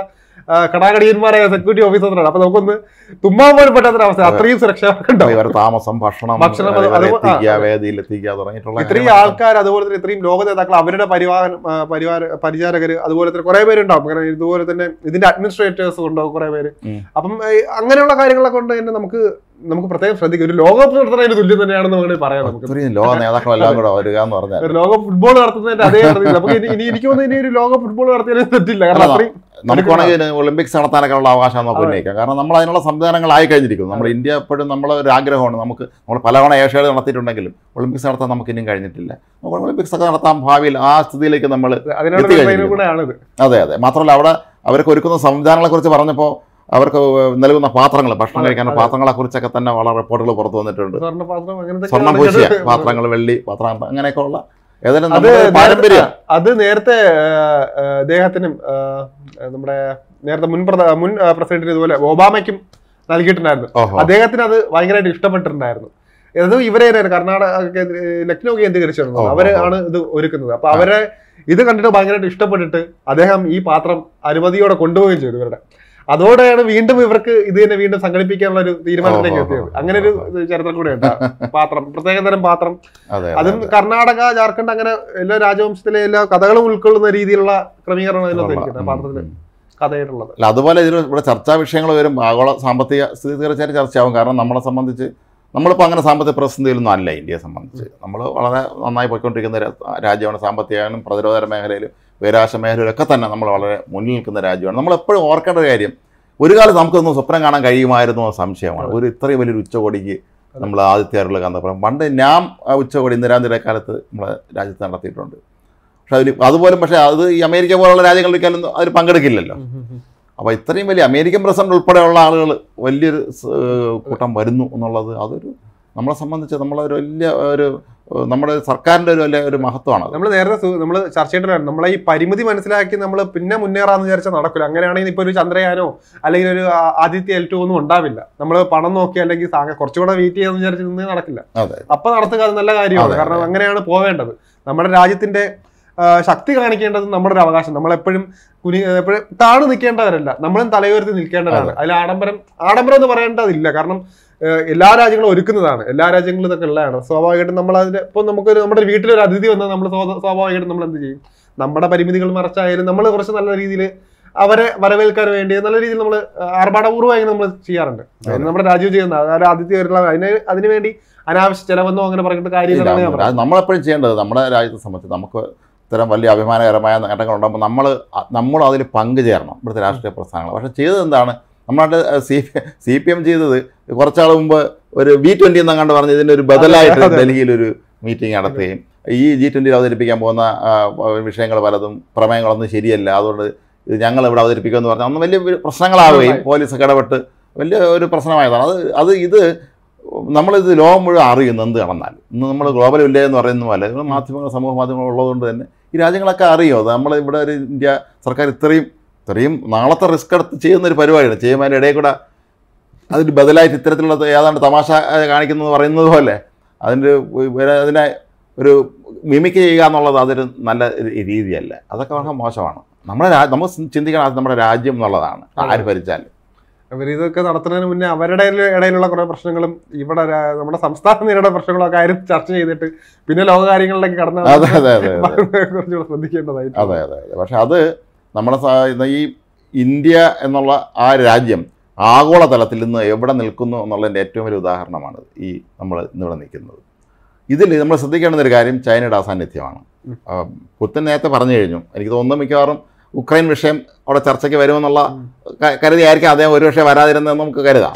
ആ, കടാകടിയന്മാരായ സെക്യൂരിറ്റി ഓഫീസറാണ് അപ്പൊ നമുക്കൊന്ന് തുമ്മാൻ പോലും പറ്റാത്തൊരവസ്ഥ അത്രയും സുരക്ഷ ഉണ്ടാവും ഇവരുടെ താമസം ഭക്ഷണം ഭക്ഷണം, അത് ഇവരെ അത് എത്തിക്കുക ആ. വേദിയിൽ എത്തിക്കുക തുടങ്ങിയിട്ടുള്ള ഇത്രയും കാര്യങ്ങളൊക്കെ ആൾക്കാർ അതുപോലെ തന്നെ ഇത്രയും ലോക നേതാക്കൾ അവരുടെ പരിവാഹൻ ആ, പരിവാര പരിചാരകര് അതുപോലെ തന്നെ കുറെ പേരുണ്ടാവും അങ്ങനെ ഇതുപോലെ തന്നെ ഇതിന്റെ അഡ്മിനിസ്ട്രേറ്റേഴ്സ് ഉണ്ടാവും കുറെ പേര് ഉം. അപ്പം ഈ അങ്ങനെയുള്ള കാര്യങ്ങളൊക്കെ കൊണ്ട് തന്നെ നമുക്ക് നമുക്ക് പ്രത്യേകം ശ്രദ്ധിക്കും ഒരു ലോകകപ്പ് നടത്തുന്നതിന് തുല്യം തന്നെയാണെന്ന് വേണമെങ്കിൽ പറയാം നമുക്ക് ഇത്രയും ലോക നേതാക്കളെല്ലാം കൂടെ വരിക എന്ന് പറഞ്ഞാൽ ഒരു ലോക ഫുട്ബോൾ നടത്തുന്നതിന്റെ അതേ അർത്ഥത്തിൽ നമുക്ക് ഇനി ഇനി എനിക്ക് തോന്നുന്നു ഇനി ഒരു ലോക ഫുട്ബോൾ നടത്തിയാലും തെറ്റില്ല കാരണം അല്ല, അത്രയും നമുക്ക് വേണമെങ്കിൽ ഒളിമ്പിക്സ് നടത്താനൊക്കെ ഉള്ള അവകാശം നമുക്ക് ഉന്നയിക്കാം കാരണം നമ്മൾ അതിനുള്ള സംവിധാനങ്ങളായി കഴിഞ്ഞിരിക്കുന്നു നമ്മൾ ഇന്ത്യ എപ്പോഴും നമ്മളെ ഒരു ആഗ്രഹമാണ് നമുക്ക് നമ്മൾ പലവണ ഏഷ്യയിൽ നടത്തിയിട്ടുണ്ടെങ്കിലും ഒളിമ്പിക്സ് നടത്താൻ നമുക്ക് ഇനിയും കഴിഞ്ഞിട്ടില്ല നമുക്ക് ഒളിമ്പിക്സ് ഒക്കെ നടത്താൻ ഭാവിയിൽ ആ സ്ഥിതിയിലേക്ക് നമ്മൾ അതിനുള്ള എത്തിക്കഴിഞ്ഞിരിക്കുന്നു. ട്രെയിനും കൂടെയാണിത് അതെ അതെ മാത്രമല്ല അവിടെ അവർക്ക് ഒരുക്കുന്ന സംവിധാനങ്ങളെ കുറിച്ച് പറഞ്ഞപ്പോൾ അവർക്ക് നൽകുന്ന പാത്രങ്ങൾ ഭക്ഷണം അതെ, കഴിക്കാനുള്ള അതെ. പാത്രങ്ങളെ കുറിച്ചൊക്കെ തന്നെ വളരെ റിപ്പോർട്ടുകൾ പുറത്തു വന്നിട്ടുണ്ട് സ്വർണ്ണ പാത്രം അങ്ങനത്തെ സ്വർണ്ണം പൂശിയ പാത്രങ്ങൾ വെള്ളി പാത്രം അങ്ങനെയൊക്കെ ഉള്ള ഏതായാലും അത് നമ്മുടെ പാരമ്പര്യം അത് നേരത്തെ ആ, ആ, അദ്ദേഹത്തിനും ആ, നമ്മുടെ നേരത്തെ മുൻ പ്രധ- മുൻ ആ, പ്രസിഡന്റിന് ഇതുപോലെ ഒബാമയ്ക്കും നൽകിയിട്ടുണ്ടായിരുന്നു ഓഹോ അദ്ദേഹത്തിന് അത് ഭയങ്കരമായിട്ട് ഇഷ്ടപ്പെട്ടിട്ടുണ്ടായിരുന്നു ഇത് ഇവരെ തന്നെയാണ് കർണാടക കേന്ദ്ര- ലക്നൗ കേന്ദ്രീകരിച്ചിരുന്നത് ഓ, അവര് ഓ, ഓ. ആണ് ഇത് ഒരുക്കുന്നത് അപ്പൊ അവരെ ഇത് കണ്ടിട്ട് ഭയങ്കരമായിട്ട് ഇഷ്ടപ്പെട്ടിട്ട് അദ്ദേഹം ഈ പാത്രം അനുമതിയോടെ കൊണ്ടുപോവുകയും ചെയ്തു ഇവരുടെ അതോടെയാണ് വീണ്ടും ഇവർക്ക് ഇത് തന്നെ വീണ്ടും സംഘടിപ്പിക്കാനുള്ള ഒരു തീരുമാനത്തിലേക്ക് ഓ, ഓ, ഓ, എത്തിയത് അങ്ങനെ ഒരു ചരിത്രം കൂടെ ഉണ്ട് പാത്രം പ്രത്യേക തരം പാത്രം അതെ അതും അതെ, അതെ. കർണാടക ജാർഖണ്ഡ് അങ്ങനെ എല്ലാ രാജവംശത്തിലെ എല്ലാ കഥകളും ഉൾക്കൊള്ളുന്ന രീതിയിലുള്ള ക്രമീകരണം അതിനകത്ത് ഇരിക്കുന്നത് ഉം, പാത്രത്തിൽ ഉം. കഥയായിട്ടുള്ളത് അല്ല അതുപോലെ ഇതിൽ ഇവിടെ ചർച്ചാ വിഷയങ്ങൾ വരും ആഗോള സാമ്പത്തിക സ്ഥിതി തീർച്ചയായും ചർച്ചയാവും കാരണം നമ്മളെ സംബന്ധിച്ച് നമ്മളിപ്പോൾ അങ്ങനെ സാമ്പത്തിക പ്രതിസന്ധിയിലൊന്നും അല്ല ഇന്ത്യയെ സംബന്ധിച്ച് നമ്മൾ വളരെ നന്നായി പോയിക്കൊണ്ടിരിക്കുന്ന രാ- രാജ്യമാണ് സാമ്പത്തികമായാലും പ്രതിരോധ മേഖലയിലും ബഹിരാകാശ മേഖലയിലൊക്കെ തന്നെ നമ്മൾ വളരെ മുന്നിൽ നിൽക്കുന്ന രാജ്യമാണ് നമ്മൾ എപ്പോഴും ഓർക്കേണ്ട ഒരു കാര്യം ഒരു കാലത്ത് നമുക്കൊന്നും സ്വപ്നം കാണാൻ കഴിയുമായിരുന്നു എന്ന സംശയമാണ് ഒരു ഇത്രയും വലിയൊരു ഉച്ചകോടിക്ക് നമ്മൾ ആദിത്യരുള്ള കണ്ടപ്പോൾ പണ്ട് ഞാൻ ആ ഉച്ചകോടി ഇന്ദിരാന്തിയുടെ കാലത്ത് നമ്മളെ രാജ്യത്ത് നടത്തിയിട്ടുണ്ട് പക്ഷെ അതിൽ അതുപോലും പക്ഷേ അത് ഈ അമേരിക്ക പോലുള്ള രാജ്യങ്ങളിലേക്കാലും അതിൽ പങ്കെടുക്കില്ലല്ലോ അപ്പോൾ ഇത്രയും വലിയ അമേരിക്കൻ പ്രസിഡന്റ് ഉൾപ്പെടെയുള്ള ആളുകൾ വലിയൊരു സ്- കൂട്ടം വരുന്നു എന്നുള്ളത് അതൊരു നമ്മളെ സംബന്ധിച്ച് നമ്മളൊരു വലിയ ഒരു ഏഹ്, നമ്മുടെ സർക്കാരിൻ്റെ ഒരു വലിയ ഒരു മഹത്വമാണ് അത് നമ്മൾ നേരത്തെ നമ്മൾ ചർച്ച ചെയ്തിട്ടുണ്ടായിരുന്നു നമ്മളെ ഈ പരിമിതി മനസ്സിലാക്കി നമ്മൾ പിന്നെ മുന്നേറാന്ന് വിചാരിച്ചാൽ നടക്കില്ല അങ്ങനെയാണെങ്കിൽ ഇപ്പൊ ഒരു ചന്ദ്രയാനോ അല്ലെങ്കിൽ ഒരു ആ- ആദിത്യ എൽ ടു ഒന്നും ഉണ്ടാവില്ല നമ്മൾ പണം നോക്കി അല്ലെങ്കിൽ സാ- കുറച്ചുകൂടെ വെയിറ്റ് ചെയ്യാന്ന് വിചാരിച്ച് നിന്നേ നടക്കില്ല അതെ അപ്പൊ നടത്തുക അത് നല്ല കാര്യമാണ് അതെ, കാരണം അങ്ങനെയാണ് പോവേണ്ടത് നമ്മുടെ രാജ്യത്തിന്റെ ആ, ശക്തി കാണിക്കേണ്ടത് നമ്മുടെ ഒരു അവകാശം നമ്മളെപ്പോഴും കുനി എപ്പോഴും താണു നിൽക്കേണ്ടവരല്ല നമ്മളും തലയുയർത്തി നിൽക്കേണ്ടവരാണ് അതിൽ ആഡംബരം ആഡംബരം എന്ന് പറയേണ്ടതില്ല കാരണം ഏഹ്, എല്ലാ രാജ്യങ്ങളും ഒരുക്കുന്നതാണ് എല്ലാ രാജ്യങ്ങളും ഇതൊക്കെ ഉള്ളതാണ് സ്വാഭാവികമായിട്ടും നമ്മൾ അതിന്റെ ഇപ്പൊ നമുക്കൊരു നമ്മുടെ ഒരു വീട്ടിലൊരു അതിഥി വന്നാൽ നമ്മൾ സ്വ- സ്വാഭാവികമായിട്ടും നമ്മൾ എന്ത് ചെയ്യും നമ്മുടെ പരിമിതികൾ മറച്ചായാലും നമ്മൾ കുറച്ച് നല്ല രീതിയിൽ അവരെ വരവേൽക്കാൻ വേണ്ടി നല്ല രീതിയിൽ നമ്മൾ ആർഭാടപൂർവ്വമായി നമ്മൾ ചെയ്യാറുണ്ട് അതിന് നമ്മുടെ രാജ്യം ചെയ്യുന്ന അതായത് ആദിത്യ വരുന്ന അതിന് അതിന് വേണ്ടി അനാവശ്യ ചെലവെന്നോ അങ്ങനെ പറഞ്ഞിട്ട് കാര്യമില്ലെന്നാണ് ഞാൻ ഇല്ല, പറയുന്നത് അത് നമ്മളെപ്പോഴും ചെയ്യേണ്ടത് നമ്മുടെ രാജ്യത്തെ സംബന്ധിച്ച് നമുക്ക് ഇത്തരം വലിയ അഭിമാനകരമായ നേട്ടങ്ങൾ ഉണ്ടാകുമ്പോൾ നമ്മൾ നമ്മൾ അതിൽ പങ്കുചേരണം ഇവിടുത്തെ രാഷ്ട്രീയ പ്രസ്ഥാനങ്ങൾ പക്ഷേ ചെയ്തത് എന്താണ് നമ്മുടെ സി സി പി എം ചെയ്തത് കുറച്ചാൾ മുമ്പ് ഒരു ബി ട്വൻ്റി എന്നങ്ങാണ്ട് പറഞ്ഞ് ഇതിൻ്റെ ഒരു ബദലായിട്ട് അതെ. ഡൽഹിയിൽ ഒരു മീറ്റിംഗ് നടത്തുകയും ഈ ജി ട്വൻ്റിയിൽ അവതരിപ്പിക്കാൻ പോകുന്ന ആ, വിഷയങ്ങൾ പലതും പ്രമേയങ്ങളൊന്നും ശരിയല്ല അതുകൊണ്ട് ഇത് ഞങ്ങൾ ഇവിടെ അവതരിപ്പിക്കുമെന്ന് പറഞ്ഞാൽ അന്ന് വലിയ പ്രശ്നങ്ങളാവുകയും പോലീസൊക്കെ ഇടപെട്ട് വലിയ ഒരു പ്രശ്നമായതാണ് അത് അത് ഇത് നമ്മളിത് ലോകം മുഴുവൻ അറിയുന്നു എന്ത് നടന്നാൽ ഇന്ന് നമ്മൾ ഗ്ലോബൽ വില്ലേജ് എന്ന് പറയുന്ന പോലെ ഇവിടെ മാധ്യമങ്ങൾ സമൂഹ മാധ്യമങ്ങൾ ഉള്ളതുകൊണ്ട് തന്നെ ഈ രാജ്യങ്ങളൊക്കെ അറിയും അത് നമ്മൾ ഇവിടെ ഒരു ഇന്ത്യ സർക്കാർ ഇത്രയും ഇത്രയും നാളത്തെ റിസ്ക് എടുത്ത് ചെയ്യുന്ന ഒരു പരിപാടിയാണ് ചെയ്യുമ്പോൾ അതിൻ്റെ ഇടയിൽ കൂടെ അതിന് ബദലായിട്ട് ഇത്തരത്തിലുള്ള ഏതാണ്ട് തമാശ ഏഹ്, കാണിക്കുന്നത് പറയുന്നത് പോലെ അതിൻ്റെ ഒരു അതിനെ ഒരു മിമിക്ക് ചെയ്യുക എന്നുള്ളത് അതൊരു നല്ല ഒരു രീതിയല്ല അതൊക്കെ വളരെ മോശമാണ് നമ്മുടെ രാ- നമ്മൾ ചിന്തിക്കണം അത് നമ്മുടെ രാജ്യം എന്നുള്ളതാണ് ആര് ഭരിച്ചാലും അവർ ഇതൊക്കെ നടത്തുന്നതിന് മുന്നേ അവരുടെ ഇടയിലുള്ള കുറെ പ്രശ്നങ്ങളും ഇവിടെ രാ- നമ്മുടെ സംസ്ഥാനം നേരിടുന്ന പ്രശ്നങ്ങളൊക്കെ ആരും ചർച്ച ചെയ്തിട്ട് പിന്നെ ലോകകാര്യങ്ങളിലേക്ക് കടന്ന അതെ അതെ അതെ അതെ കുറച്ചുകൂടെ ശ്രദ്ധിക്കേണ്ടതായിട്ട് അതെ അതെ അതെ പക്ഷെ അത് നമ്മുടെ സ- ഇന്ന് ഈ ഇന്ത്യ എന്നുള്ള ആ രാജ്യം ആഗോളതലത്തിൽ ഇന്ന് എവിടെ നിൽക്കുന്നു എന്നുള്ളതിൻ്റെ ഏറ്റവും വലിയ ഉദാഹരണമാണ് ഈ നമ്മൾ ഇന്നിവിടെ നിൽക്കുന്നത് ഇതിൽ നമ്മൾ ശ്രദ്ധിക്കേണ്ടുന്ന ഒരു കാര്യം ചൈനയുടെ അസാന്നിധ്യമാണ് ഉം. ആ, പുത്തിൻ നേരത്തെ പറഞ്ഞു കഴിഞ്ഞു എനിക്ക് തോന്നുന്നു മിക്കവാറും ഉക്രൈൻ വിഷയം അവിടെ ചർച്ചയ്ക്ക് വരുമെന്നുള്ള ഉം. ക- കരുതിയായിരിക്കും അദ്ദേഹം ഒരു പക്ഷേ വരാതിരുന്നതെന്ന് നമുക്ക് കരുതാം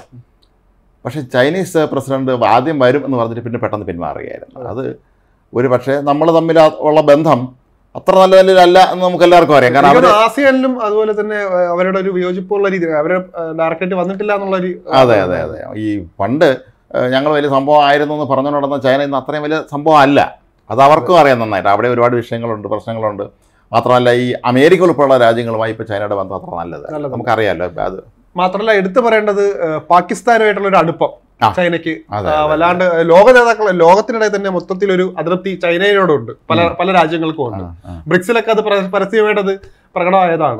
പക്ഷേ ചൈനീസ് പ്രസിഡന്റ് ആദ്യം വരും എന്ന് പറഞ്ഞിട്ട് പിന്നെ പെട്ടെന്ന് പിന്മാറുകയായിരുന്നു അത് ഒരു പക്ഷേ നമ്മൾ തമ്മിൽ ആ- ഉള്ള ബന്ധം അത്ര നല്ല നിലയിലല്ല എന്ന് നമുക്ക് എല്ലാവർക്കും അറിയാം കാരണം അവർ എനിക്ക് തോന്നുന്നു ആസിയാനിലും അതുപോലെ തന്നെ ഏഹ്, അവരുടെ ഒരു വിയോജിപ്പുള്ള രീതി അവരെ ഡയറക്റ്റായിട്ട് വന്നിട്ടില്ല എന്നുള്ള ഒരു അതെ അതെ അതെ ഈ പണ്ട് ഏഹ്, ഞങ്ങൾ വലിയ സംഭവം ആയിരുന്നു എന്ന് പറഞ്ഞു നടന്ന ചൈന ഇന്ന് അത്രയും വലിയ സംഭവം അല്ല അത് അവർക്കും അറിയാം നന്നായിട്ട് അവിടെ ഒരുപാട് വിഷയങ്ങളുണ്ട് പ്രശ്നങ്ങളുണ്ട് മാത്രമല്ല ഈ അമേരിക്ക ഉൾപ്പെടെയുള്ള രാജ്യങ്ങളുമായി ഇപ്പോൾ ചൈനയുടെ ബന്ധം അത്ര നല്ലത് നല്ലതല്ല. നമുക്കറിയാമല്ലോ ഇപ്പം അത് മാത്രമല്ല എടുത്തു പറയേണ്ടത് ഏഹ്, പാകിസ്ഥാനുമായിട്ടുള്ള ഒരു അടുപ്പം ആ. ചൈനയ്ക്ക് അതെ ആ, വല്ലാണ്ട് ലോക നേതാക്കൾ ലോകത്തിനിടയിൽ തന്നെ മൊത്തത്തിൽ ഒരു അതിർത്തി ചൈനയോടുണ്ട് പല പല രാജ്യങ്ങൾക്കും ഉണ്ട് ആ, ആ. ബ്രിക്സിലൊക്കെ അത് പ്ര- പരസ്യമായിട്ടത് പ്രകടമായതാണ്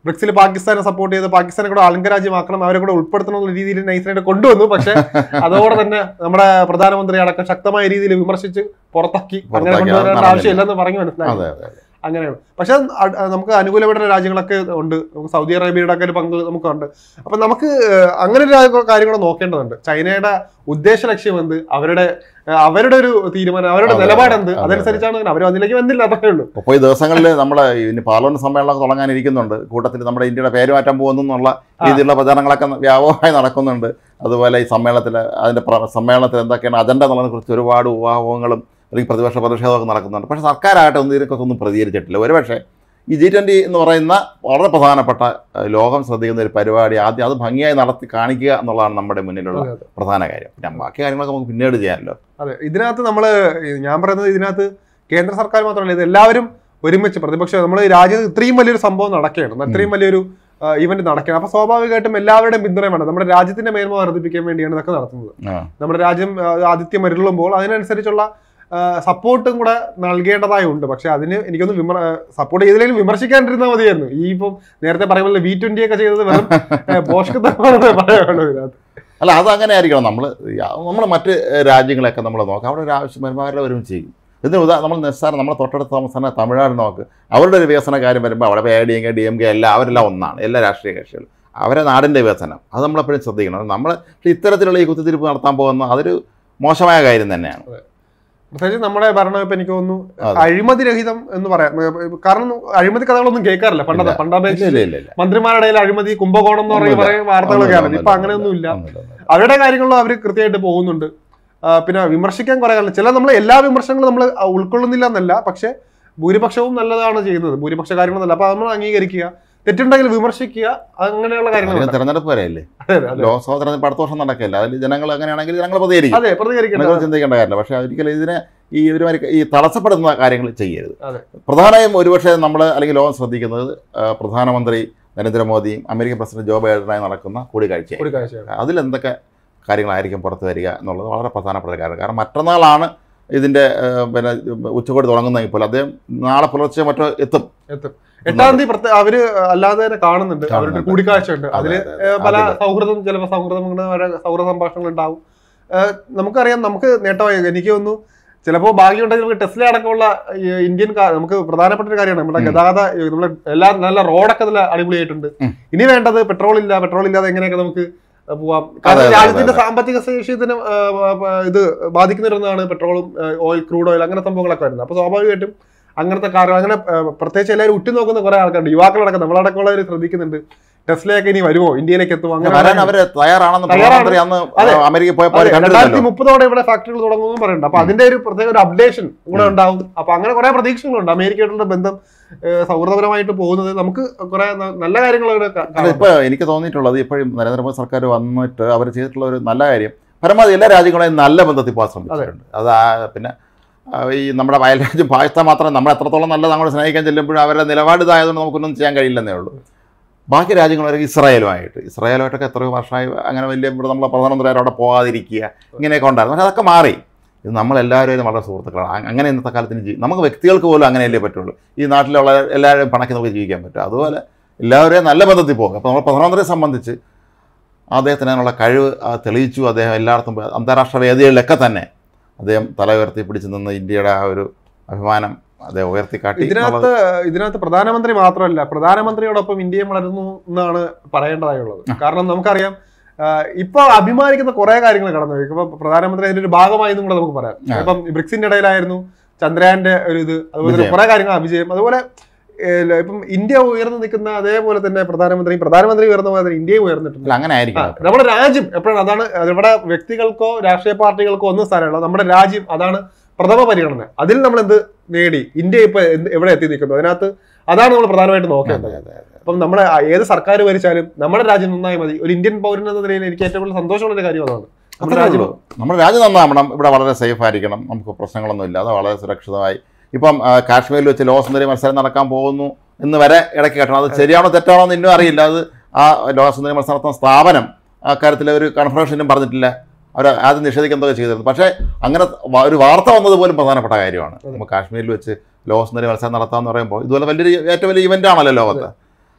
ബ്രിക്സിൽ പാകിസ്ഥാനെ സപ്പോർട്ട് ചെയ്ത് പാകിസ്ഥാനെ കൂടെ അലങ്കരാജ്യമാക്കണം അവരെ കൂടെ ഉൾപ്പെടുത്തണം എന്നുള്ള രീതിയിൽ നൈസിനായിട്ട് കൊണ്ടുവന്നു പക്ഷെ അതോടെ തന്നെ നമ്മുടെ പ്രധാനമന്ത്രി അടക്കം ശക്തമായ രീതിയിൽ വിമർശിച്ച് പുറത്താക്കി അങ്ങനെ പുറത്താക്കി. അത് കൊണ്ടുവരേണ്ട നടന്നില്ല. ആവശ്യമില്ലെന്ന് പറഞ്ഞു മനസ്സിലായി അതെ അതെ അങ്ങനെയാണ് പക്ഷെ അത് നമുക്ക് അനുകൂലപ്പെട്ട രാജ്യങ്ങളൊക്കെ ഉണ്ട് നമുക്ക് സൗദി അറേബ്യയുടെ ഒക്കെ ഒരു പങ്ക് നമുക്കുണ്ട് അപ്പൊ നമുക്ക് ഏഹ്, അങ്ങനെ ഒരു കാര്യങ്ങൾ നോക്കേണ്ടതുണ്ട് ചൈനയുടെ ഉദ്ദേശ ലക്ഷ്യം എന്ത് അവരുടെ ഏഹ്, അവരുടെ ഒരു തീരുമാനം അവരുടെ അതെ, നിലപാട് എന്ത് അതെ, അതെ. അതനുസരിച്ചാണ് അവർ അതിലേക്ക് വന്നില്ല അത്രേ ഉള്ളൂ അപ്പോൾ ഈ ദിവസങ്ങളിൽ നമ്മുടെ ഇനി പാർലമെന്റ് സമ്മേളനം തുടങ്ങാനിരിക്കുന്നുണ്ട് കൂട്ടത്തിൽ നമ്മുടെ ഇന്ത്യയുടെ പേര് മാറ്റാൻ പോകുന്നു എന്നുള്ള രീതിയിലുള്ള പ്രചാരണങ്ങളൊക്കെ വ്യാപകമായി നടക്കുന്നുണ്ട് അതുപോലെ ഈ സമ്മേളനത്തിൽ അതിൻ്റെ പ്ര- സമ്മേളനത്തിൽ എന്തൊക്കെയാണ് അജണ്ട എന്നുള്ളതിനെ കുറിച്ച് ഒരുപാട് ഊഹാപോഹങ്ങളും അല്ലെങ്കിൽ പ്രതിപക്ഷ പ്രതിഷേധമൊക്കെ നടക്കുന്നുണ്ട് പക്ഷേ സർക്കാരാകട്ടെ ഒന്നും ഇതിനെക്കുറിച്ച് ഒന്നും പ്രതികരിച്ചിട്ടില്ല ഒരുപക്ഷെ ഈ ജി ട്വൻ്റി എന്ന് പറയുന്ന വളരെ പ്രധാനപ്പെട്ട ഏഹ്, ലോകം ശ്രദ്ധിക്കുന്ന ഒരു പരിപാടി ആദ്യം അത് ഭംഗിയായി നടത്തി കാണിക്കുക എന്നുള്ളതാണ് നമ്മുടെ മുന്നിലുള്ള അതെ, അതെ. പ്രധാന കാര്യം പിന്നെ ബാക്കി കാര്യങ്ങളൊക്കെ നമുക്ക് പിന്നീട് ചെയ്യാമല്ലോ അതെ ഇതിനകത്ത് നമ്മൾ ഞാൻ പറയുന്നത് ഇതിനകത്ത് കേന്ദ്ര സർക്കാർ മാത്രമല്ല ഇത് എല്ലാവരും ഒരുമിച്ച് പ്രതിപക്ഷം നമ്മൾ രാജ്യത്ത് ഇത്രയും വലിയൊരു സംഭവം നടക്കുകയാണ് ഇത്രയും വലിയൊരു ഇവന്റ് നടക്കുകയാണ് അപ്പൊ സ്വാഭാവികമായിട്ടും എല്ലാവരുടെയും പിന്തുണയും വേണം നമ്മുടെ രാജ്യത്തിന്റെ മേന്മ വർദ്ധിപ്പിക്കാൻ വേണ്ടിയാണ് ഇതൊക്കെ നടത്തുന്നത് ആ. നമ്മുടെ രാജ്യം ആ, ആതിഥ്യം മരുളുമ്പോൾ അതിനനുസരിച്ചുള്ള സപ്പോർട്ടും കൂടെ നൽകേണ്ടതായി ഉണ്ട് പക്ഷെ അതിന് എനിക്കൊന്ന് വിമർ സപ്പോർട്ട് ചെയ്തില്ലെങ്കിലും വിമർശിക്കാണ്ടിരുന്നാൽ മതിയായിരുന്നു ഈ ഇപ്പം നേരത്തെ പറയുമ്പോൾ വി ട്വന്റി ഒക്കെ ചെയ്തത് വെറും പോഷകത്വമാണെന്ന് പറയാനുള്ളത് ഇതിനകത്ത് അല്ല അത് അങ്ങനെ ആയിരിക്കണം നമ്മൾ നമ്മൾ മറ്റ് രാജ്യങ്ങളെയൊക്കെ നമ്മൾ നോക്കാം അവിടെ ഒരു ആവശ്യം വരുമ്പോൾ അവരുടെ വരും ചെയ്യും ഇതിന് ഉദാ നമ്മൾ നിസ്സാരം നമ്മളെ തൊട്ടടുത്ത സംസ്ഥാനം തമിഴ്നാട് നോക്ക് അവരുടെ ഒരു വികസന കാര്യം വരുമ്പോൾ അവിടെ A D M K D M K എല്ലാം അവരെല്ലാം ഒന്നാണ് എല്ലാ രാഷ്ട്രീയ കക്ഷികളും അവരെ നാടിൻ്റെ വികസനം അത് നമ്മളെപ്പോഴും ശ്രദ്ധിക്കണം നമ്മൾ ഇത്തരത്തിലുള്ള ഈ കുത്തിത്തിരിപ്പ് നടത്താൻ പോകുന്ന അതൊരു മോശമായ കാര്യം തന്നെയാണ് പ്രത്യേകിച്ച് നമ്മുടെ ഭരണം ഇപ്പൊ എനിക്ക് തോന്നുന്നു അതെ. അഴിമതി രഹിതം എന്ന് പറയാം കാരണം അഴിമതി കഥകളൊന്നും കേൾക്കാറില്ല പണ്ടത്തെ ഇല്ല. പണ്ടപേക്ഷിച്ച് ഇല്ല ഇല്ല ഇല്ല മന്ത്രിമാരുടെ ഇടയിൽ അഴിമതി കുംഭകോണം എന്ന് പറയുന്ന ഒന്നുമില്ല. പറയുന്ന വാർത്തകളൊക്കെ ആണ് ഇപ്പൊ അങ്ങനെയൊന്നും ഇല്ല ഒന്നുമില്ല, ഒന്നുമില്ല. അവരുടെ കാര്യങ്ങളിലും അവർ കൃത്യമായിട്ട് പോകുന്നുണ്ട് ആ, പിന്നെ വിമർശിക്കാൻ കുറെ കാര്യം ചില നമ്മൾ എല്ലാ വിമർശനങ്ങളും നമ്മൾ ഉൾക്കൊള്ളുന്നില്ല എന്നല്ല പക്ഷെ ഭൂരിപക്ഷവും നല്ലതാണ് ചെയ്യുന്നത് ഭൂരിപക്ഷ കാര്യങ്ങൾ നല്ല അപ്പൊ അത് നമ്മൾ അംഗീകരിക്കുക തെറ്റുണ്ടെങ്കിൽ വിമർശിക്കുക അങ്ങനെയുള്ള കാര്യങ്ങൾ അതിന് തെരഞ്ഞെടുപ്പ് വരെയല്ലേ അതെ അതെ ലോക്സഭ തെരഞ്ഞെടുപ്പ് അടുത്ത വർഷം നടക്കില്ല അതിൽ ജനങ്ങൾ അങ്ങനെയാണെങ്കിൽ ജനങ്ങൾ പ്രതികരിക്കും അതെ പ്രതികരിക്കേണ്ടത് അതിനെക്കുറിച്ച് ചിന്തിക്കേണ്ട കാര്യമില്ല പക്ഷേ ഒരിക്കലും ഇതിനെ ഈ ഒരുമാതിരി ഈ തടസ്സപ്പെടുന്ന കാര്യങ്ങൾ ചെയ്യരുത് അതെ. പ്രധാനമായും ഒരുപക്ഷെ നമ്മൾ അല്ലെങ്കിൽ ലോകം ശ്രദ്ധിക്കുന്നത് ആ, പ്രധാനമന്ത്രി നരേന്ദ്രമോദിയും അമേരിക്കൻ പ്രസിഡന്റ് ജോ ബൈഡനായി നടക്കുന്ന കൂടിക്കാഴ്ചയായി ഒരു കാഴ്ചയാണ് അതിലെന്തൊക്കെ കാര്യങ്ങളായിരിക്കും പുറത്തു വരിക എന്നുള്ളത് വളരെ പ്രധാനപ്പെട്ട ഒരു കാര്യം കാരണം മറ്റന്നാളാണ് ഇതിൻ്റെ ആ, പിന്നെ ഉച്ചകോടി തുടങ്ങുന്നതെങ്കിൽ പോലും അദ്ദേഹം നാളെ പുലർച്ചെ മറ്റോ എത്തും എത്തും എട്ടാം തീയതി പ്രത്യേക അവര് അല്ലാതെ തന്നെ കാണുന്നുണ്ട് അവരുടെ കാണുന്നുണ്ട്. കൂടിക്കാഴ്ച ഉണ്ട് അതെ, അതില് അതെ, ഏഹ്, അതെ. പല അതില്. സൗഹൃദം ചിലപ്പോൾ സൗഹൃദങ്ങൾ വരെ സൗഹൃദ സംഭാഷണങ്ങൾ ഉണ്ടാവും ഏഹ്, നമുക്കറിയാം നമുക്ക് നേട്ടമായി എനിക്ക് തോന്നുന്നു ചിലപ്പോൾ ഭാഗ്യമുണ്ടെങ്കിൽ നമുക്ക് ടെസ്ല അടക്കമുള്ള ഈ ഇന്ത്യൻ കാ- നമുക്ക് പ്രധാനപ്പെട്ട ഒരു കാര്യമാണ് നമ്മുടെ ഉം. ഗതാഗത ഈ നമ്മുടെ എല്ലാ നല്ല റോഡൊക്കെ നല്ല അടിപൊളിയായിട്ടുണ്ട് ഉം. ഇനി വേണ്ടത് പെട്രോൾ ഇല്ല പെട്രോൾ ഇല്ലാതെ എങ്ങനെയൊക്കെ നമുക്ക് പോവാം അതെ, കാരണം അതെ, രാജ്യത്തിന്റെ അതെ. സാമ്പത്തിക ശേഷിത്തിന് ഇത് ബാധിക്കുന്നൊന്നാണ് പെട്രോളും ഓയിൽ ക്രൂഡ് ഓയിൽ അങ്ങനെ സംഭവങ്ങളൊക്കെ വരുന്നത് അപ്പൊ സ്വാഭാവികമായിട്ടും അങ്ങനത്തെ കാര്യം അങ്ങനെ ഏഹ്, പ്രത്യേകിച്ച് എല്ലാവരും ഉറ്റുനോക്കുന്ന കുറെ ആൾക്കാരുണ്ട് യുവാക്കളടക്കം നമ്മളടക്കമുള്ളവർ ശ്രദ്ധിക്കുന്നുണ്ട് ടെസ്ലയൊക്കെ ഇനി വരുമോ ഇന്ത്യയിലേക്ക് എത്തുമോ അങ്ങനെ വരാൻ അവർ തയ്യാറാണെന്ന് തയ്യാറാണ്. പ്രധാനമന്ത്രി അന്ന് അതെ. അമേരിക്കയിൽ പോയപ്പോൾ അതെ, അവർ രണ്ടായിരത്തി കണ്ടിരുന്നല്ലോ മുപ്പതോടെ ഇവിടെ ഫാക്ടറികൾ തുടങ്ങുമെന്നും പറയുന്നുണ്ട് അപ്പൊ അതിന്റെ ഒരു പ്രത്യേക ഒരു അപ്ഡേഷൻ കൂടെ ഉം. ഉണ്ടാവും അപ്പൊ അങ്ങനെ കുറെ പ്രതീക്ഷകളുണ്ട് അമേരിക്കയായിട്ടുള്ള ബന്ധം ഏഹ്, സൗഹൃദപരമായിട്ട് പോകുന്നത് നമുക്ക് കുറെ ന- നല്ല കാര്യങ്ങൾ ഇവിടെ കാ- അല്ല കാണാം. ഇപ്പോൾ എനിക്ക് തോന്നിയിട്ടുള്ളത് ഇപ്പോഴും നരേന്ദ്രമോദി സർക്കാർ വന്നിട്ട് അവർ ചെയ്തിട്ടുള്ള ഒരു നല്ല കാര്യം പരമാവധി എല്ലാ രാജ്യങ്ങളെയും നല്ല ബന്ധത്തിൽ പോകാൻ ശ്രമിച്ചിട്ടുണ്ട് അത് ആ- പിന്നെ ആ, ഈ നമ്മുടെ അയൽരാജ്യം പാകിസ്ഥാൻ മാത്രം നമ്മൾ എത്രത്തോളം നല്ലത് അങ്ങോട്ട് സ്നേഹിക്കാൻ ചെല്ലുമ്പോഴും അവരുടെ നിലപാട് ഇതായതുകൊണ്ട് നമുക്കൊന്നും ചെയ്യാൻ കഴിയില്ലെന്നേ ഉള്ളൂ ബാക്കി രാജ്യങ്ങൾ ഇസ്രായേലുമായിട്ട് ഇസ്രായേലുമായിട്ടൊക്കെ എത്രയോ വർഷമായി അങ്ങനെ വലിയ ഇവിടെ നമ്മളെ പ്രധാനമന്ത്രി അവിടെ പോകാതിരിക്കുക ഇങ്ങനെയൊക്കെ ഉണ്ടായിരുന്നു പക്ഷേ അതൊക്കെ മാറി ഇത് നമ്മളെല്ലാവരും വളരെ സുഹൃത്തുക്കളാണ് അ- അങ്ങനെ ഇന്നത്തെ കാലത്തിന് ജീവി നമുക്ക് വ്യക്തികൾക്ക് പോലും അങ്ങനെയല്ലേ പറ്റുള്ളൂ ഈ നാട്ടിലുള്ള എല്ലാവരും പണക്കി നമുക്ക് ജീവിക്കാൻ പറ്റും അതുപോലെ എല്ലാവരെയും നല്ല ബന്ധത്തിൽ പോകും അപ്പോൾ നമ്മൾ പ്രധാനമന്ത്രിയെ സംബന്ധിച്ച് അദ്ദേഹത്തിന് അതിനുള്ള കഴിവ് ആ, തെളിയിച്ചു അദ്ദേഹം എല്ലായിടത്തും പോയി അന്താരാഷ്ട്ര വേദികളിലൊക്കെ തന്നെ അദ്ദേഹം തല ഉയർത്തി പിടിച്ചു നിന്ന് ഇന്ത്യയുടെ ആ ഒരു അഭിമാനം അദ്ദേഹം ഉയർത്തിക്കാട്ടി ഇതിനകത്ത് ഇതിനകത്ത് പ്രധാനമന്ത്രി മാത്രമല്ല പ്രധാനമന്ത്രിയോടൊപ്പം ഇന്ത്യയും വളരുന്നു എന്നാണ് പറയേണ്ടതായുള്ളത് കാരണം നമുക്കറിയാം ആഹ് ഇപ്പൊ അഭിമാനിക്കുന്ന കുറെ കാര്യങ്ങൾ കടന്നു പോയി ഇപ്പൊ പ്രധാനമന്ത്രി അതിന്റെ ഒരു ഭാഗമായി എന്നും കൂടെ നമുക്ക് പറയാം ആ. ഇപ്പം ബ്രിക്സിന്റെ ഇടയിലായിരുന്നു ചന്ദ്രയാന്റെ ഒരു ഇത് അതുപോലെ തന്നെ വിജയം. കുറെ കാര്യങ്ങൾ വിജയം അതുപോലെ ഏഹ് ഇപ്പം ഇന്ത്യ ഉയർന്നു നിൽക്കുന്ന അതേപോലെ തന്നെ പ്രധാനമന്ത്രി പ്രധാനമന്ത്രി ഉയർന്ന പോലെ തന്നെ ഇന്ത്യയും ഉയർന്നിട്ടുണ്ട് അല്ല അങ്ങനെ ആ, ആയിരിക്കണം നമ്മുടെ രാജ്യം എപ്പോഴാണ് അതാണ് നമ്മുടെ വ്യക്തികൾക്കോ രാഷ്ട്രീയ പാർട്ടികൾക്കോ ഒന്നും സ്ഥാനമല്ല നമ്മുടെ രാജ്യം അതാണ് പ്രഥമ പരിഗണന അതിൽ നമ്മൾ എന്ത് നേടി ഇന്ത്യ ഇപ്പൊ എന്ത് എവിടെ എത്തി നിൽക്കുന്നു അതിനകത്ത് അതാണ് നമ്മൾ പ്രധാനമായിട്ട് നോക്കേണ്ടത് അതെ, അതെ, അതെ. അപ്പം നമ്മുടെ ആ ഏത് സർക്കാർ ഭരിച്ചാലും നമ്മുടെ രാജ്യം നന്നായി മതി ഒരു ഇന്ത്യൻ പൗരൻ എന്ന നിലയിൽ എനിക്ക് ഏറ്റവും കൂടുതൽ സന്തോഷമുള്ള ഒരു കാര്യം അതാണ് നമ്മുടെ അത്രേ രാജ്യം ഉള്ളൂ. നമ്മുടെ രാജ്യം നന്നാവണം ഇവിടെ വളരെ സേഫ് ആയിരിക്കണം നമുക്ക് പ്രശ്നങ്ങളൊന്നും ഇല്ലാതെ വളരെ സുരക്ഷിതമായി ഇപ്പം ആ, കാശ്മീരിൽ വെച്ച് ലോകസുന്ദരി മത്സരം നടക്കാൻ പോകുന്നു എന്ന് വരെ ഇടയ്ക്ക് കേട്ടണം അത് ശരിയാണോ തെറ്റാണോ എന്ന് ഇന്നും അറിയില്ല അത് ആ ലോകസുന്ദരി മത്സരം നടത്തുന്ന സ്ഥാപനം ആ കാര്യത്തിൽ ഒരു കൺഫർമേഷനും പറഞ്ഞിട്ടില്ല അവർ ആദ്യം നിഷേധിക്കുന്നതൊക്കെ ചെയ്തിരുന്നു പക്ഷേ അങ്ങനെ വ- ഒരു വാർത്ത വന്നത് പോലും പ്രധാനപ്പെട്ട കാര്യമാണ് അതെ. നമുക്ക് കാശ്മീരിൽ വെച്ച് ലോകസുന്ദരി മത്സരം നടത്താമെന്ന് പറയുമ്പോൾ ഇതുപോലെ വലിയൊരു ഏറ്റവും വലിയ ഇവൻ്റ് ആണല്ലോ ലോകത്ത്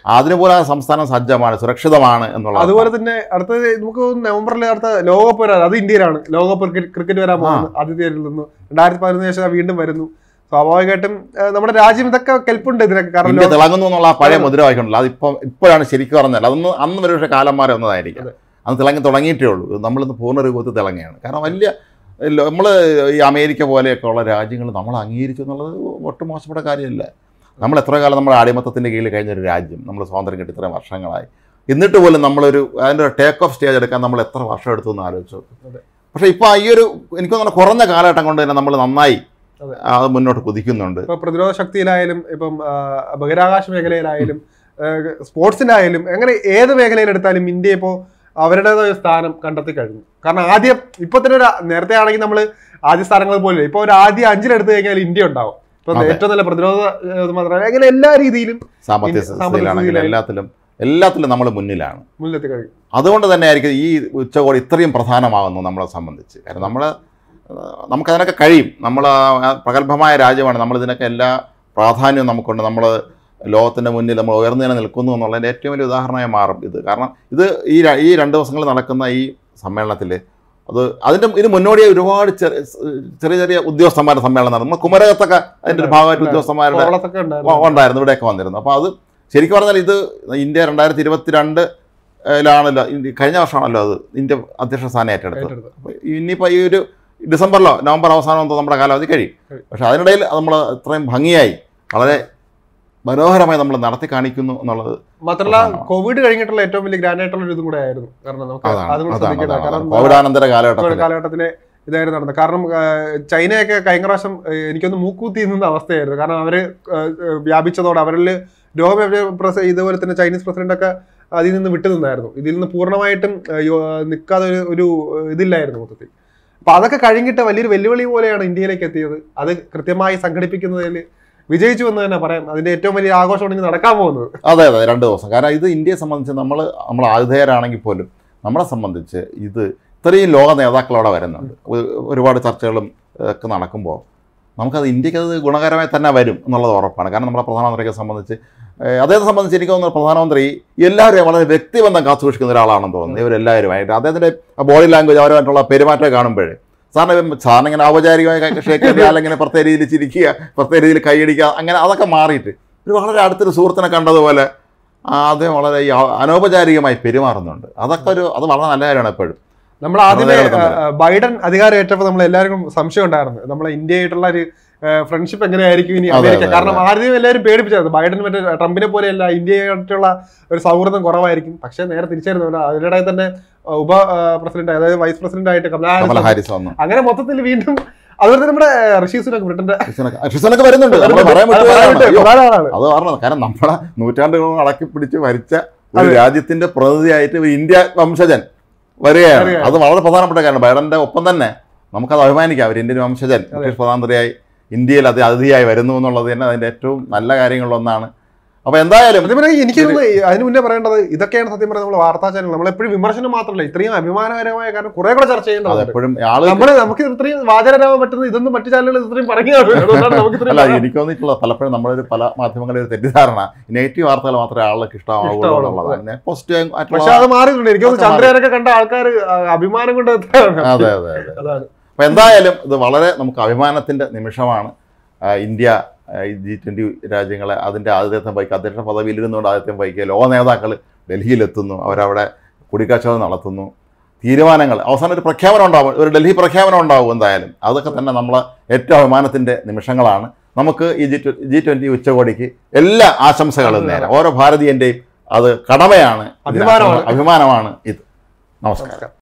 അതിനുപോലെ ആ സംസ്ഥാനം സജ്ജമാണ് സുരക്ഷിതമാണ് എന്നുള്ളത് അതുപോലെ തന്നെ അടുത്ത നമുക്ക് തോന്നുന്നു നവംബറിൽ അടുത്ത ലോകകപ്പ് വരാൻ അത് ഇന്ത്യയിലാണ് ലോകകപ്പ് ക്രിക്കറ്റ് ക്രിക്കറ്റ് വരാൻ പോകുന്നത് ആതിഥേയരിൽ നിന്ന് രണ്ടായിരത്തി പതിനൊന്ന് ശേഷം വീണ്ടും വരുന്നു സ്വാഭാവികമായിട്ടും ഏഹ്, നമ്മുടെ രാജ്യം ഇതൊക്കെ കെൽപ്പുണ്ട് ഇതിനൊക്കെ കാരണം ഇന്ത്യ ലോ- തിളങ്ങുന്നു എന്നുള്ള ആ പഴയ മുദ്ര വായിക്കണ്ടല്ലോ അതിപ്പം ഇപ്പോഴാണ് ശരിക്കും പറഞ്ഞത് അതൊന്ന് അന്ന് ഒരു പക്ഷേ കാലം മാറി വന്നതായിരിക്കും അന്ന് തിളങ്ങി തുടങ്ങിയിട്ടേ ഉള്ളൂ ഇത് നമ്മളിന്ന് പൂർണ്ണ രൂപത്തിൽ തിളങ്ങുകയാണ് കാരണം വലിയ നമ്മൾ ഈ അമേരിക്ക പോലെയൊക്കെ ഉള്ള രാജ്യങ്ങൾ നമ്മൾ അംഗീകരിച്ചു എന്നുള്ളത് ഒട്ടും മോശപ്പെട്ട കാര്യമല്ല നമ്മൾ എത്ര കാലം നമ്മുടെ അടിമത്തത്തിൻ്റെ കീഴിൽ കഴിഞ്ഞ ഒരു രാജ്യം നമ്മൾ സ്വാതന്ത്ര്യം കിട്ടി ഇത്രയും വർഷങ്ങളായി എന്നിട്ട് പോലും നമ്മളൊരു അതിൻ്റെ ഒരു ടേക്ക് ഓഫ് സ്റ്റേജ് എടുക്കാൻ നമ്മൾ എത്ര വർഷം എടുത്തു എന്ന് ആലോചിച്ചു അതെ. പക്ഷേ ഇപ്പോൾ ഈ ഒരു എനിക്ക് തോന്നുന്നു കുറഞ്ഞ കാലഘട്ടം കൊണ്ട് തന്നെ നമ്മൾ നന്നായി അതെ. അത് മുന്നോട്ട് കുതിക്കുന്നുണ്ട് ഇപ്പൊ പ്രതിരോധ ശക്തിയിലായാലും ഇപ്പം ആ, ബഹിരാകാശ മേഖലയിലായാലും സ്പോർട്സിലായാലും അങ്ങനെ ഏത് മേഖലയിലെടുത്താലും ഇന്ത്യ ഇപ്പോൾ അവരുടേതായ സ്ഥാനം കണ്ടെത്തി കഴിഞ്ഞു കാരണം ആദ്യം ഇപ്പൊ തന്നെ ഒരു നേരത്തെ ആണെങ്കിൽ നമ്മൾ ആദ്യ സ്ഥാനങ്ങൾ പോലെ ഇപ്പൊ ഒരു ആദ്യ അഞ്ചിലെടുത്തു കഴിഞ്ഞാൽ ഇന്ത്യ ഉണ്ടാവും ഇപ്പൊ അതെ. ഏറ്റവും നല്ല പ്രതിരോധ ഏഹ്, മന്ത്രാലയം അങ്ങനെ എല്ലാ രീതിയിലും സാമ്പത്തിക ഇന്ത്യ- സാമ്പത്തിക സ്ഥിതിയിലാണെങ്കിലും സ്ഥിതിയിലായി. എല്ലാത്തിലും എല്ലാത്തിലും നമ്മൾ മുന്നിലാണ് മുന്നിലെത്തി കഴിഞ്ഞു അതുകൊണ്ട് തന്നെ ആയിരിക്കും ഈ ഉച്ചകോടി ഇത്രയും പ്രധാനമാകുന്നു നമ്മളെ സംബന്ധിച്ച് കാരണം നമ്മൾ നമുക്കതിനൊക്കെ കഴിയും നമ്മൾ ആ പ്രഗത്ഭമായ രാജ്യമാണ് നമ്മളിതിനൊക്കെ എല്ലാ പ്രാധാന്യവും നമുക്കുണ്ട് നമ്മൾ ലോകത്തിൻ്റെ മുന്നിൽ നമ്മൾ ഉയർന്നു തന്നെ നിൽക്കുന്നു എന്നുള്ളതിൻ്റെ ഏറ്റവും വലിയ ഉദാഹരണമായി മാറും ഇത് കാരണം ഇത് ഈ ര- ഈ രണ്ട് ദിവസങ്ങൾ നടക്കുന്ന ഈ സമ്മേളനത്തിൽ അത് അതിൻ്റെ ഇത് മുന്നോടിയായി ഒരുപാട് ചെറിയ ചെറിയ ചെറിയ ഉദ്യോഗസ്ഥന്മാരുടെ സമ്മേളനം നടന്നു നമ്മൾ കുമരകത്തൊക്കെ അതിൻ്റെ ഒരു ഭാഗമായിട്ട് ഉദ്യോഗസ്ഥന്മാരുടെ കോവളത്തൊക്കെ വ- ഉണ്ടായിരുന്നു ഉണ്ടായിരുന്നു ഇവിടെയൊക്കെ വന്നിരുന്നു അപ്പോൾ അത് ശരിക്കും പറഞ്ഞാൽ ഇത് ഇന്ത്യ രണ്ടായിരത്തി ഇരുപത്തിരണ്ട് ലാണല്ലോ ഇന്ത്യ കഴിഞ്ഞ വർഷമാണല്ലോ അത് ഇന്ത്യ അധ്യക്ഷ സ്ഥാനം ഏറ്റെടുത്തത് ഏറ്റെടുത്തത്. അപ്പോൾ ഇനിയിപ്പോൾ ഈ ഒരു ഡിസംബറിലോ നവംബർ അവസാനം നമ്മുടെ കാലാവധി കഴിയും കഴിയും. പക്ഷേ അതിനിടയിൽ നമ്മൾ ഇത്രയും ഭംഗിയായി വളരെ മനോഹരമായി നമ്മൾ നടത്തി കാണിക്കുന്നു എന്നുള്ളത് മാത്രമല്ല പ്രധാനമാണ്. കോവിഡ് കഴിഞ്ഞിട്ടുള്ള ഏറ്റവും വലിയ ഗ്രാൻഡ് ആയിട്ടുള്ള ഒരു ഇതും കൂടെ ആയിരുന്നു കാരണം നമുക്ക് അതാണ് അതും കൂടെ അതാണ് ശ്രദ്ധിക്കണം അതാണ് കാരണം കോവിഡാനന്തര കോവിഡ് കാലഘട്ടത്തിൽ കാലഘട്ടത്തിലെ ഇതായിരുന്നു നടന്നത് കാരണം ആ, ചൈനയൊക്കെ കഴിഞ്ഞ പ്രാവശ്യം ആ, എനിക്കൊന്ന് മൂക്കൂത്തി നിന്ന അവസ്ഥയായിരുന്നു കാരണം അവര് ആ, ആ, വ്യാപിച്ചതോടെ അവരിൽ രോഗം പ്രസ ഇതുപോലെ തന്നെ ചൈനീസ് പ്രസിഡന്റ് ഒക്കെ അതിൽ നിന്ന് വിട്ടു നിന്നായിരുന്നു ഇതിൽ നിന്ന് പൂർണ്ണമായിട്ടും ആ, യോ- നിൽക്കാതെ ഒരു ഒരു ഇതില്ലായിരുന്നു മൊത്തത്തിൽ അപ്പൊ അതൊക്കെ കഴിഞ്ഞിട്ട് വലിയൊരു വെല്ലുവിളി പോലെയാണ് ഇന്ത്യയിലേക്ക് എത്തിയത് അത് കൃത്യമായി സംഘടിപ്പിക്കുന്നതിൽ വിജയിച്ചു എന്ന് തന്നെ പറയാം അതിന്റെ ഏറ്റവും വലിയ ആഘോഷമാണ് ഇനി നടക്കാൻ പോകുന്നത് അതെ അതെ രണ്ട് ദിവസം കാരണം ഇത് ഇന്ത്യയെ സംബന്ധിച്ച് നമ്മൾ നമ്മൾ ആതിഥേയരാണെങ്കിൽ പോലും നമ്മളെ സംബന്ധിച്ച് ഇത് ഇത്രയും ലോക നേതാക്കൾ അവിടെ വരുന്നുണ്ട് ഒരു- ഒരുപാട് ചർച്ചകളും ഏഹ്, ഒക്കെ നടക്കുമ്പോൾ നമുക്കത് ഇന്ത്യക്ക് അത് ഗുണകരമായി തന്നെ വരും എന്നുള്ളത് ഉറപ്പാണ് കാരണം നമ്മുടെ പ്രധാനമന്ത്രിയെ സംബന്ധിച്ച് ഏഹ്, അദ്ദേഹത്തെ സംബന്ധിച്ച് എനിക്ക് തോന്നുന്നു പ്രധാനമന്ത്രി എല്ലാവരെയും വളരെ വ്യക്തിബന്ധം കാത്തുസൂക്ഷിക്കുന്ന ഒരാളാണെന്ന് തോന്നുന്നു ഇവരെല്ലാവരുമായിട്ട് അദ്ദേഹത്തിൻ്റെ ബോഡി ലാംഗ്വേജ് അവരുമായിട്ടുള്ള പെരുമാറ്റം കാണുമ്പോഴേ സാറിന് ഇപ്പം സാറിന് ഇങ്ങനെ ഔപചാരികമായി കൈ- ഷേക്ക് ചെയ്യുക അല്ലെങ്കിൽ പ്രത്യേക രീതിയിൽ ചിരിക്കുക പ്രത്യേക രീതിയിൽ കൈയടിക്കുക അങ്ങനെ അതൊക്കെ മാറിയിട്ട് ഒരു വളരെ അടുത്തൊരു സുഹൃത്തിനെ കണ്ടതുപോലെ ആ, അദ്ദേഹം വളരെ ഈ അ- അനൗപചാരികമായി പെരുമാറുന്നുണ്ട് അതൊക്കെ ഒരു അത് വളരെ നല്ല കാര്യമാണ് എപ്പോഴും നമ്മൾ ആദ്യമേ വളരെ തമ്മിൽ. ആ, ബൈഡൻ അധികാരം ഏറ്റപ്പോൾ നമ്മൾ എല്ലാവർക്കും സംശയം ഉണ്ടായിരുന്നു നമ്മളെ ഇന്ത്യയായിട്ടുള്ള ഒരു ഫ്രണ്ട്ഷിപ്പ് എങ്ങനെയായിരിക്കും ഇനി അതെ, അമേരിക്ക അതെ, കാരണം ആദ്യം എല്ലാവരും പേടിപ്പിച്ചത് ബൈഡൻ മറ്റേ ട്രംപിനെ പോലെയല്ല ഇന്ത്യയായിട്ടുള്ള ഒരു സൗഹൃദം കുറവായിരിക്കും പക്ഷേ നേരെ തിരിച്ചായിരുന്നു അതിനിടെ തന്നെ ആ, ഉപ പ്രസിഡന്റ് അതായത് വൈസ് പ്രസിഡന്റ് ആയിട്ട് കമലാ ഹാരിസ് കമല വന്നു. ഹാരിസ് വന്നു അങ്ങനെ മൊത്തത്തിൽ വീണ്ടും അതുപോലെ തന്നെ നമ്മുടെ ഋഷി സുനക് ബ്രിട്ടന്റെ ഷിസനൊക്കെ ഷിസനൊക്കെ വരുന്നുണ്ട് നമ്മൾ പറയാൻ അത് പറയാൻ പറ്റും വിട്ടു, പ്രധാന ആളാണ്. അത് പറഞ്ഞത് കാരണം നമ്മളെ നൂറ്റാണ്ടുകളോളം അടക്കി പിടിച്ച് ഭരിച്ച ഒരു അതെ. രാജ്യത്തിന്റെ പ്രതിനിധിയായിട്ട് ഒരു ഇന്ത്യ വംശജൻ വരികയാണ് വരികയാണ്. അത് വളരെ പ്രധാനപ്പെട്ട കാര്യം ബൈഡന്റെ ഒപ്പം തന്നെ നമുക്കത് അഭിമാനിക്കാം ഒരു ഇന്ത്യൻ വംശജൻ ബ്രിട്ടീഷ് പ്രധാനമന്ത്രിയായി ഇന്ത്യയിൽ അത് അതിഥിയായി വരുന്നു എന്നുള്ളത് തന്നെ അതിന്റെ ഏറ്റവും നല്ല കാര്യങ്ങളിലൊന്നാണ് അപ്പോൾ എന്തായാലും സത്യം പറഞ്ഞാൽ എനിക്ക് തോന്നുന്നു ഈ അതിന് മുന്നേ പറയേണ്ടത് ഇതൊക്കെയാണ് സത്യം പറഞ്ഞാൽ നമ്മൾ വാർത്താ ചാനൽ നമ്മളെപ്പോഴും വിമർശനം മാത്രമല്ല ഇത്രയും അഭിമാനകരമായ കാരണം കുറെ കൂടെ ചർച്ച ചെയ്യേണ്ടതുണ്ട് അതെപ്പോഴും ആള് നമ്മള് നമുക്ക് ഇത്രയും വാചകരാവാൻ പറ്റുന്നത് ഇതൊന്നും മറ്റു ചാനലുകൾ ഇത്രയും പറയുകയാണ് അതുകൊണ്ടാണ് നമുക്ക് ഇത്രയും അല്ല പറയാൻ- എനിക്ക് തോന്നിയിട്ടുള്ള പലപ്പോഴും നമ്മളൊരു പല മാധ്യമങ്ങളിൽ ഒരു തെറ്റിദ്ധാരണ നെഗറ്റീവ് വാർത്തകൾ മാത്രമേ ആളുകൾക്ക് ഇഷ്ടമാവുള്ളൂ ഇഷ്ടമാവുള്ളൂ. എന്നുള്ളതാണ് പോസിറ്റീവ് പക്ഷെ ആയിട്ടുള്ള അത് മാറിയിട്ടുണ്ട് എനിക്ക് തോന്നുന്നു അതൊക്കെ ചന്ദ്രനൊക്കെ കണ്ട ആൾക്കാർ അഭിമാനം കൊണ്ട് എത്തുകയാണ്. അതെ അതെ അതെ അതാണ് അപ്പോൾ എന്തായാലും ഇത് വളരെ നമുക്ക് അഭിമാനത്തിൻ്റെ നിമിഷമാണ് ആ, ഇന്ത്യ ജി ട്വൻ്റി രാജ്യങ്ങളെ അതിൻ്റെ ആതിഥ്യത്വം വഹിക്കുക അധ്യക്ഷ പദവിയിൽ ഇരുന്നുകൊണ്ട് ആതിഥ്യം വഹിക്കുക ലോക നേതാക്കൾ ഡൽഹിയിലെത്തുന്നു അവരവിടെ കൂടിക്കാഴ്ചകൾ നടത്തുന്നു തീരുമാനങ്ങൾ അവസാനം ഒരു പ്രഖ്യാപനം ഉണ്ടാവും ഒരു ഡൽഹി പ്രഖ്യാപനം ഉണ്ടാവും എന്തായാലും അതൊക്കെ തന്നെ നമ്മളെ ഏറ്റവും അഭിമാനത്തിൻ്റെ നിമിഷങ്ങളാണ് നമുക്ക് ഈ ജി ജി ട്വൻ്റി ഉച്ചകോടിക്ക് എല്ലാ ആശംസകളും നേരം ഓരോ ഭാരതീയൻ്റെയും അത് കടമയാണ് ഇതിന് അഭിമാനമാണ്. അഭിമാനമാണ് ഇത് നമസ്കാരം നമസ്കാരം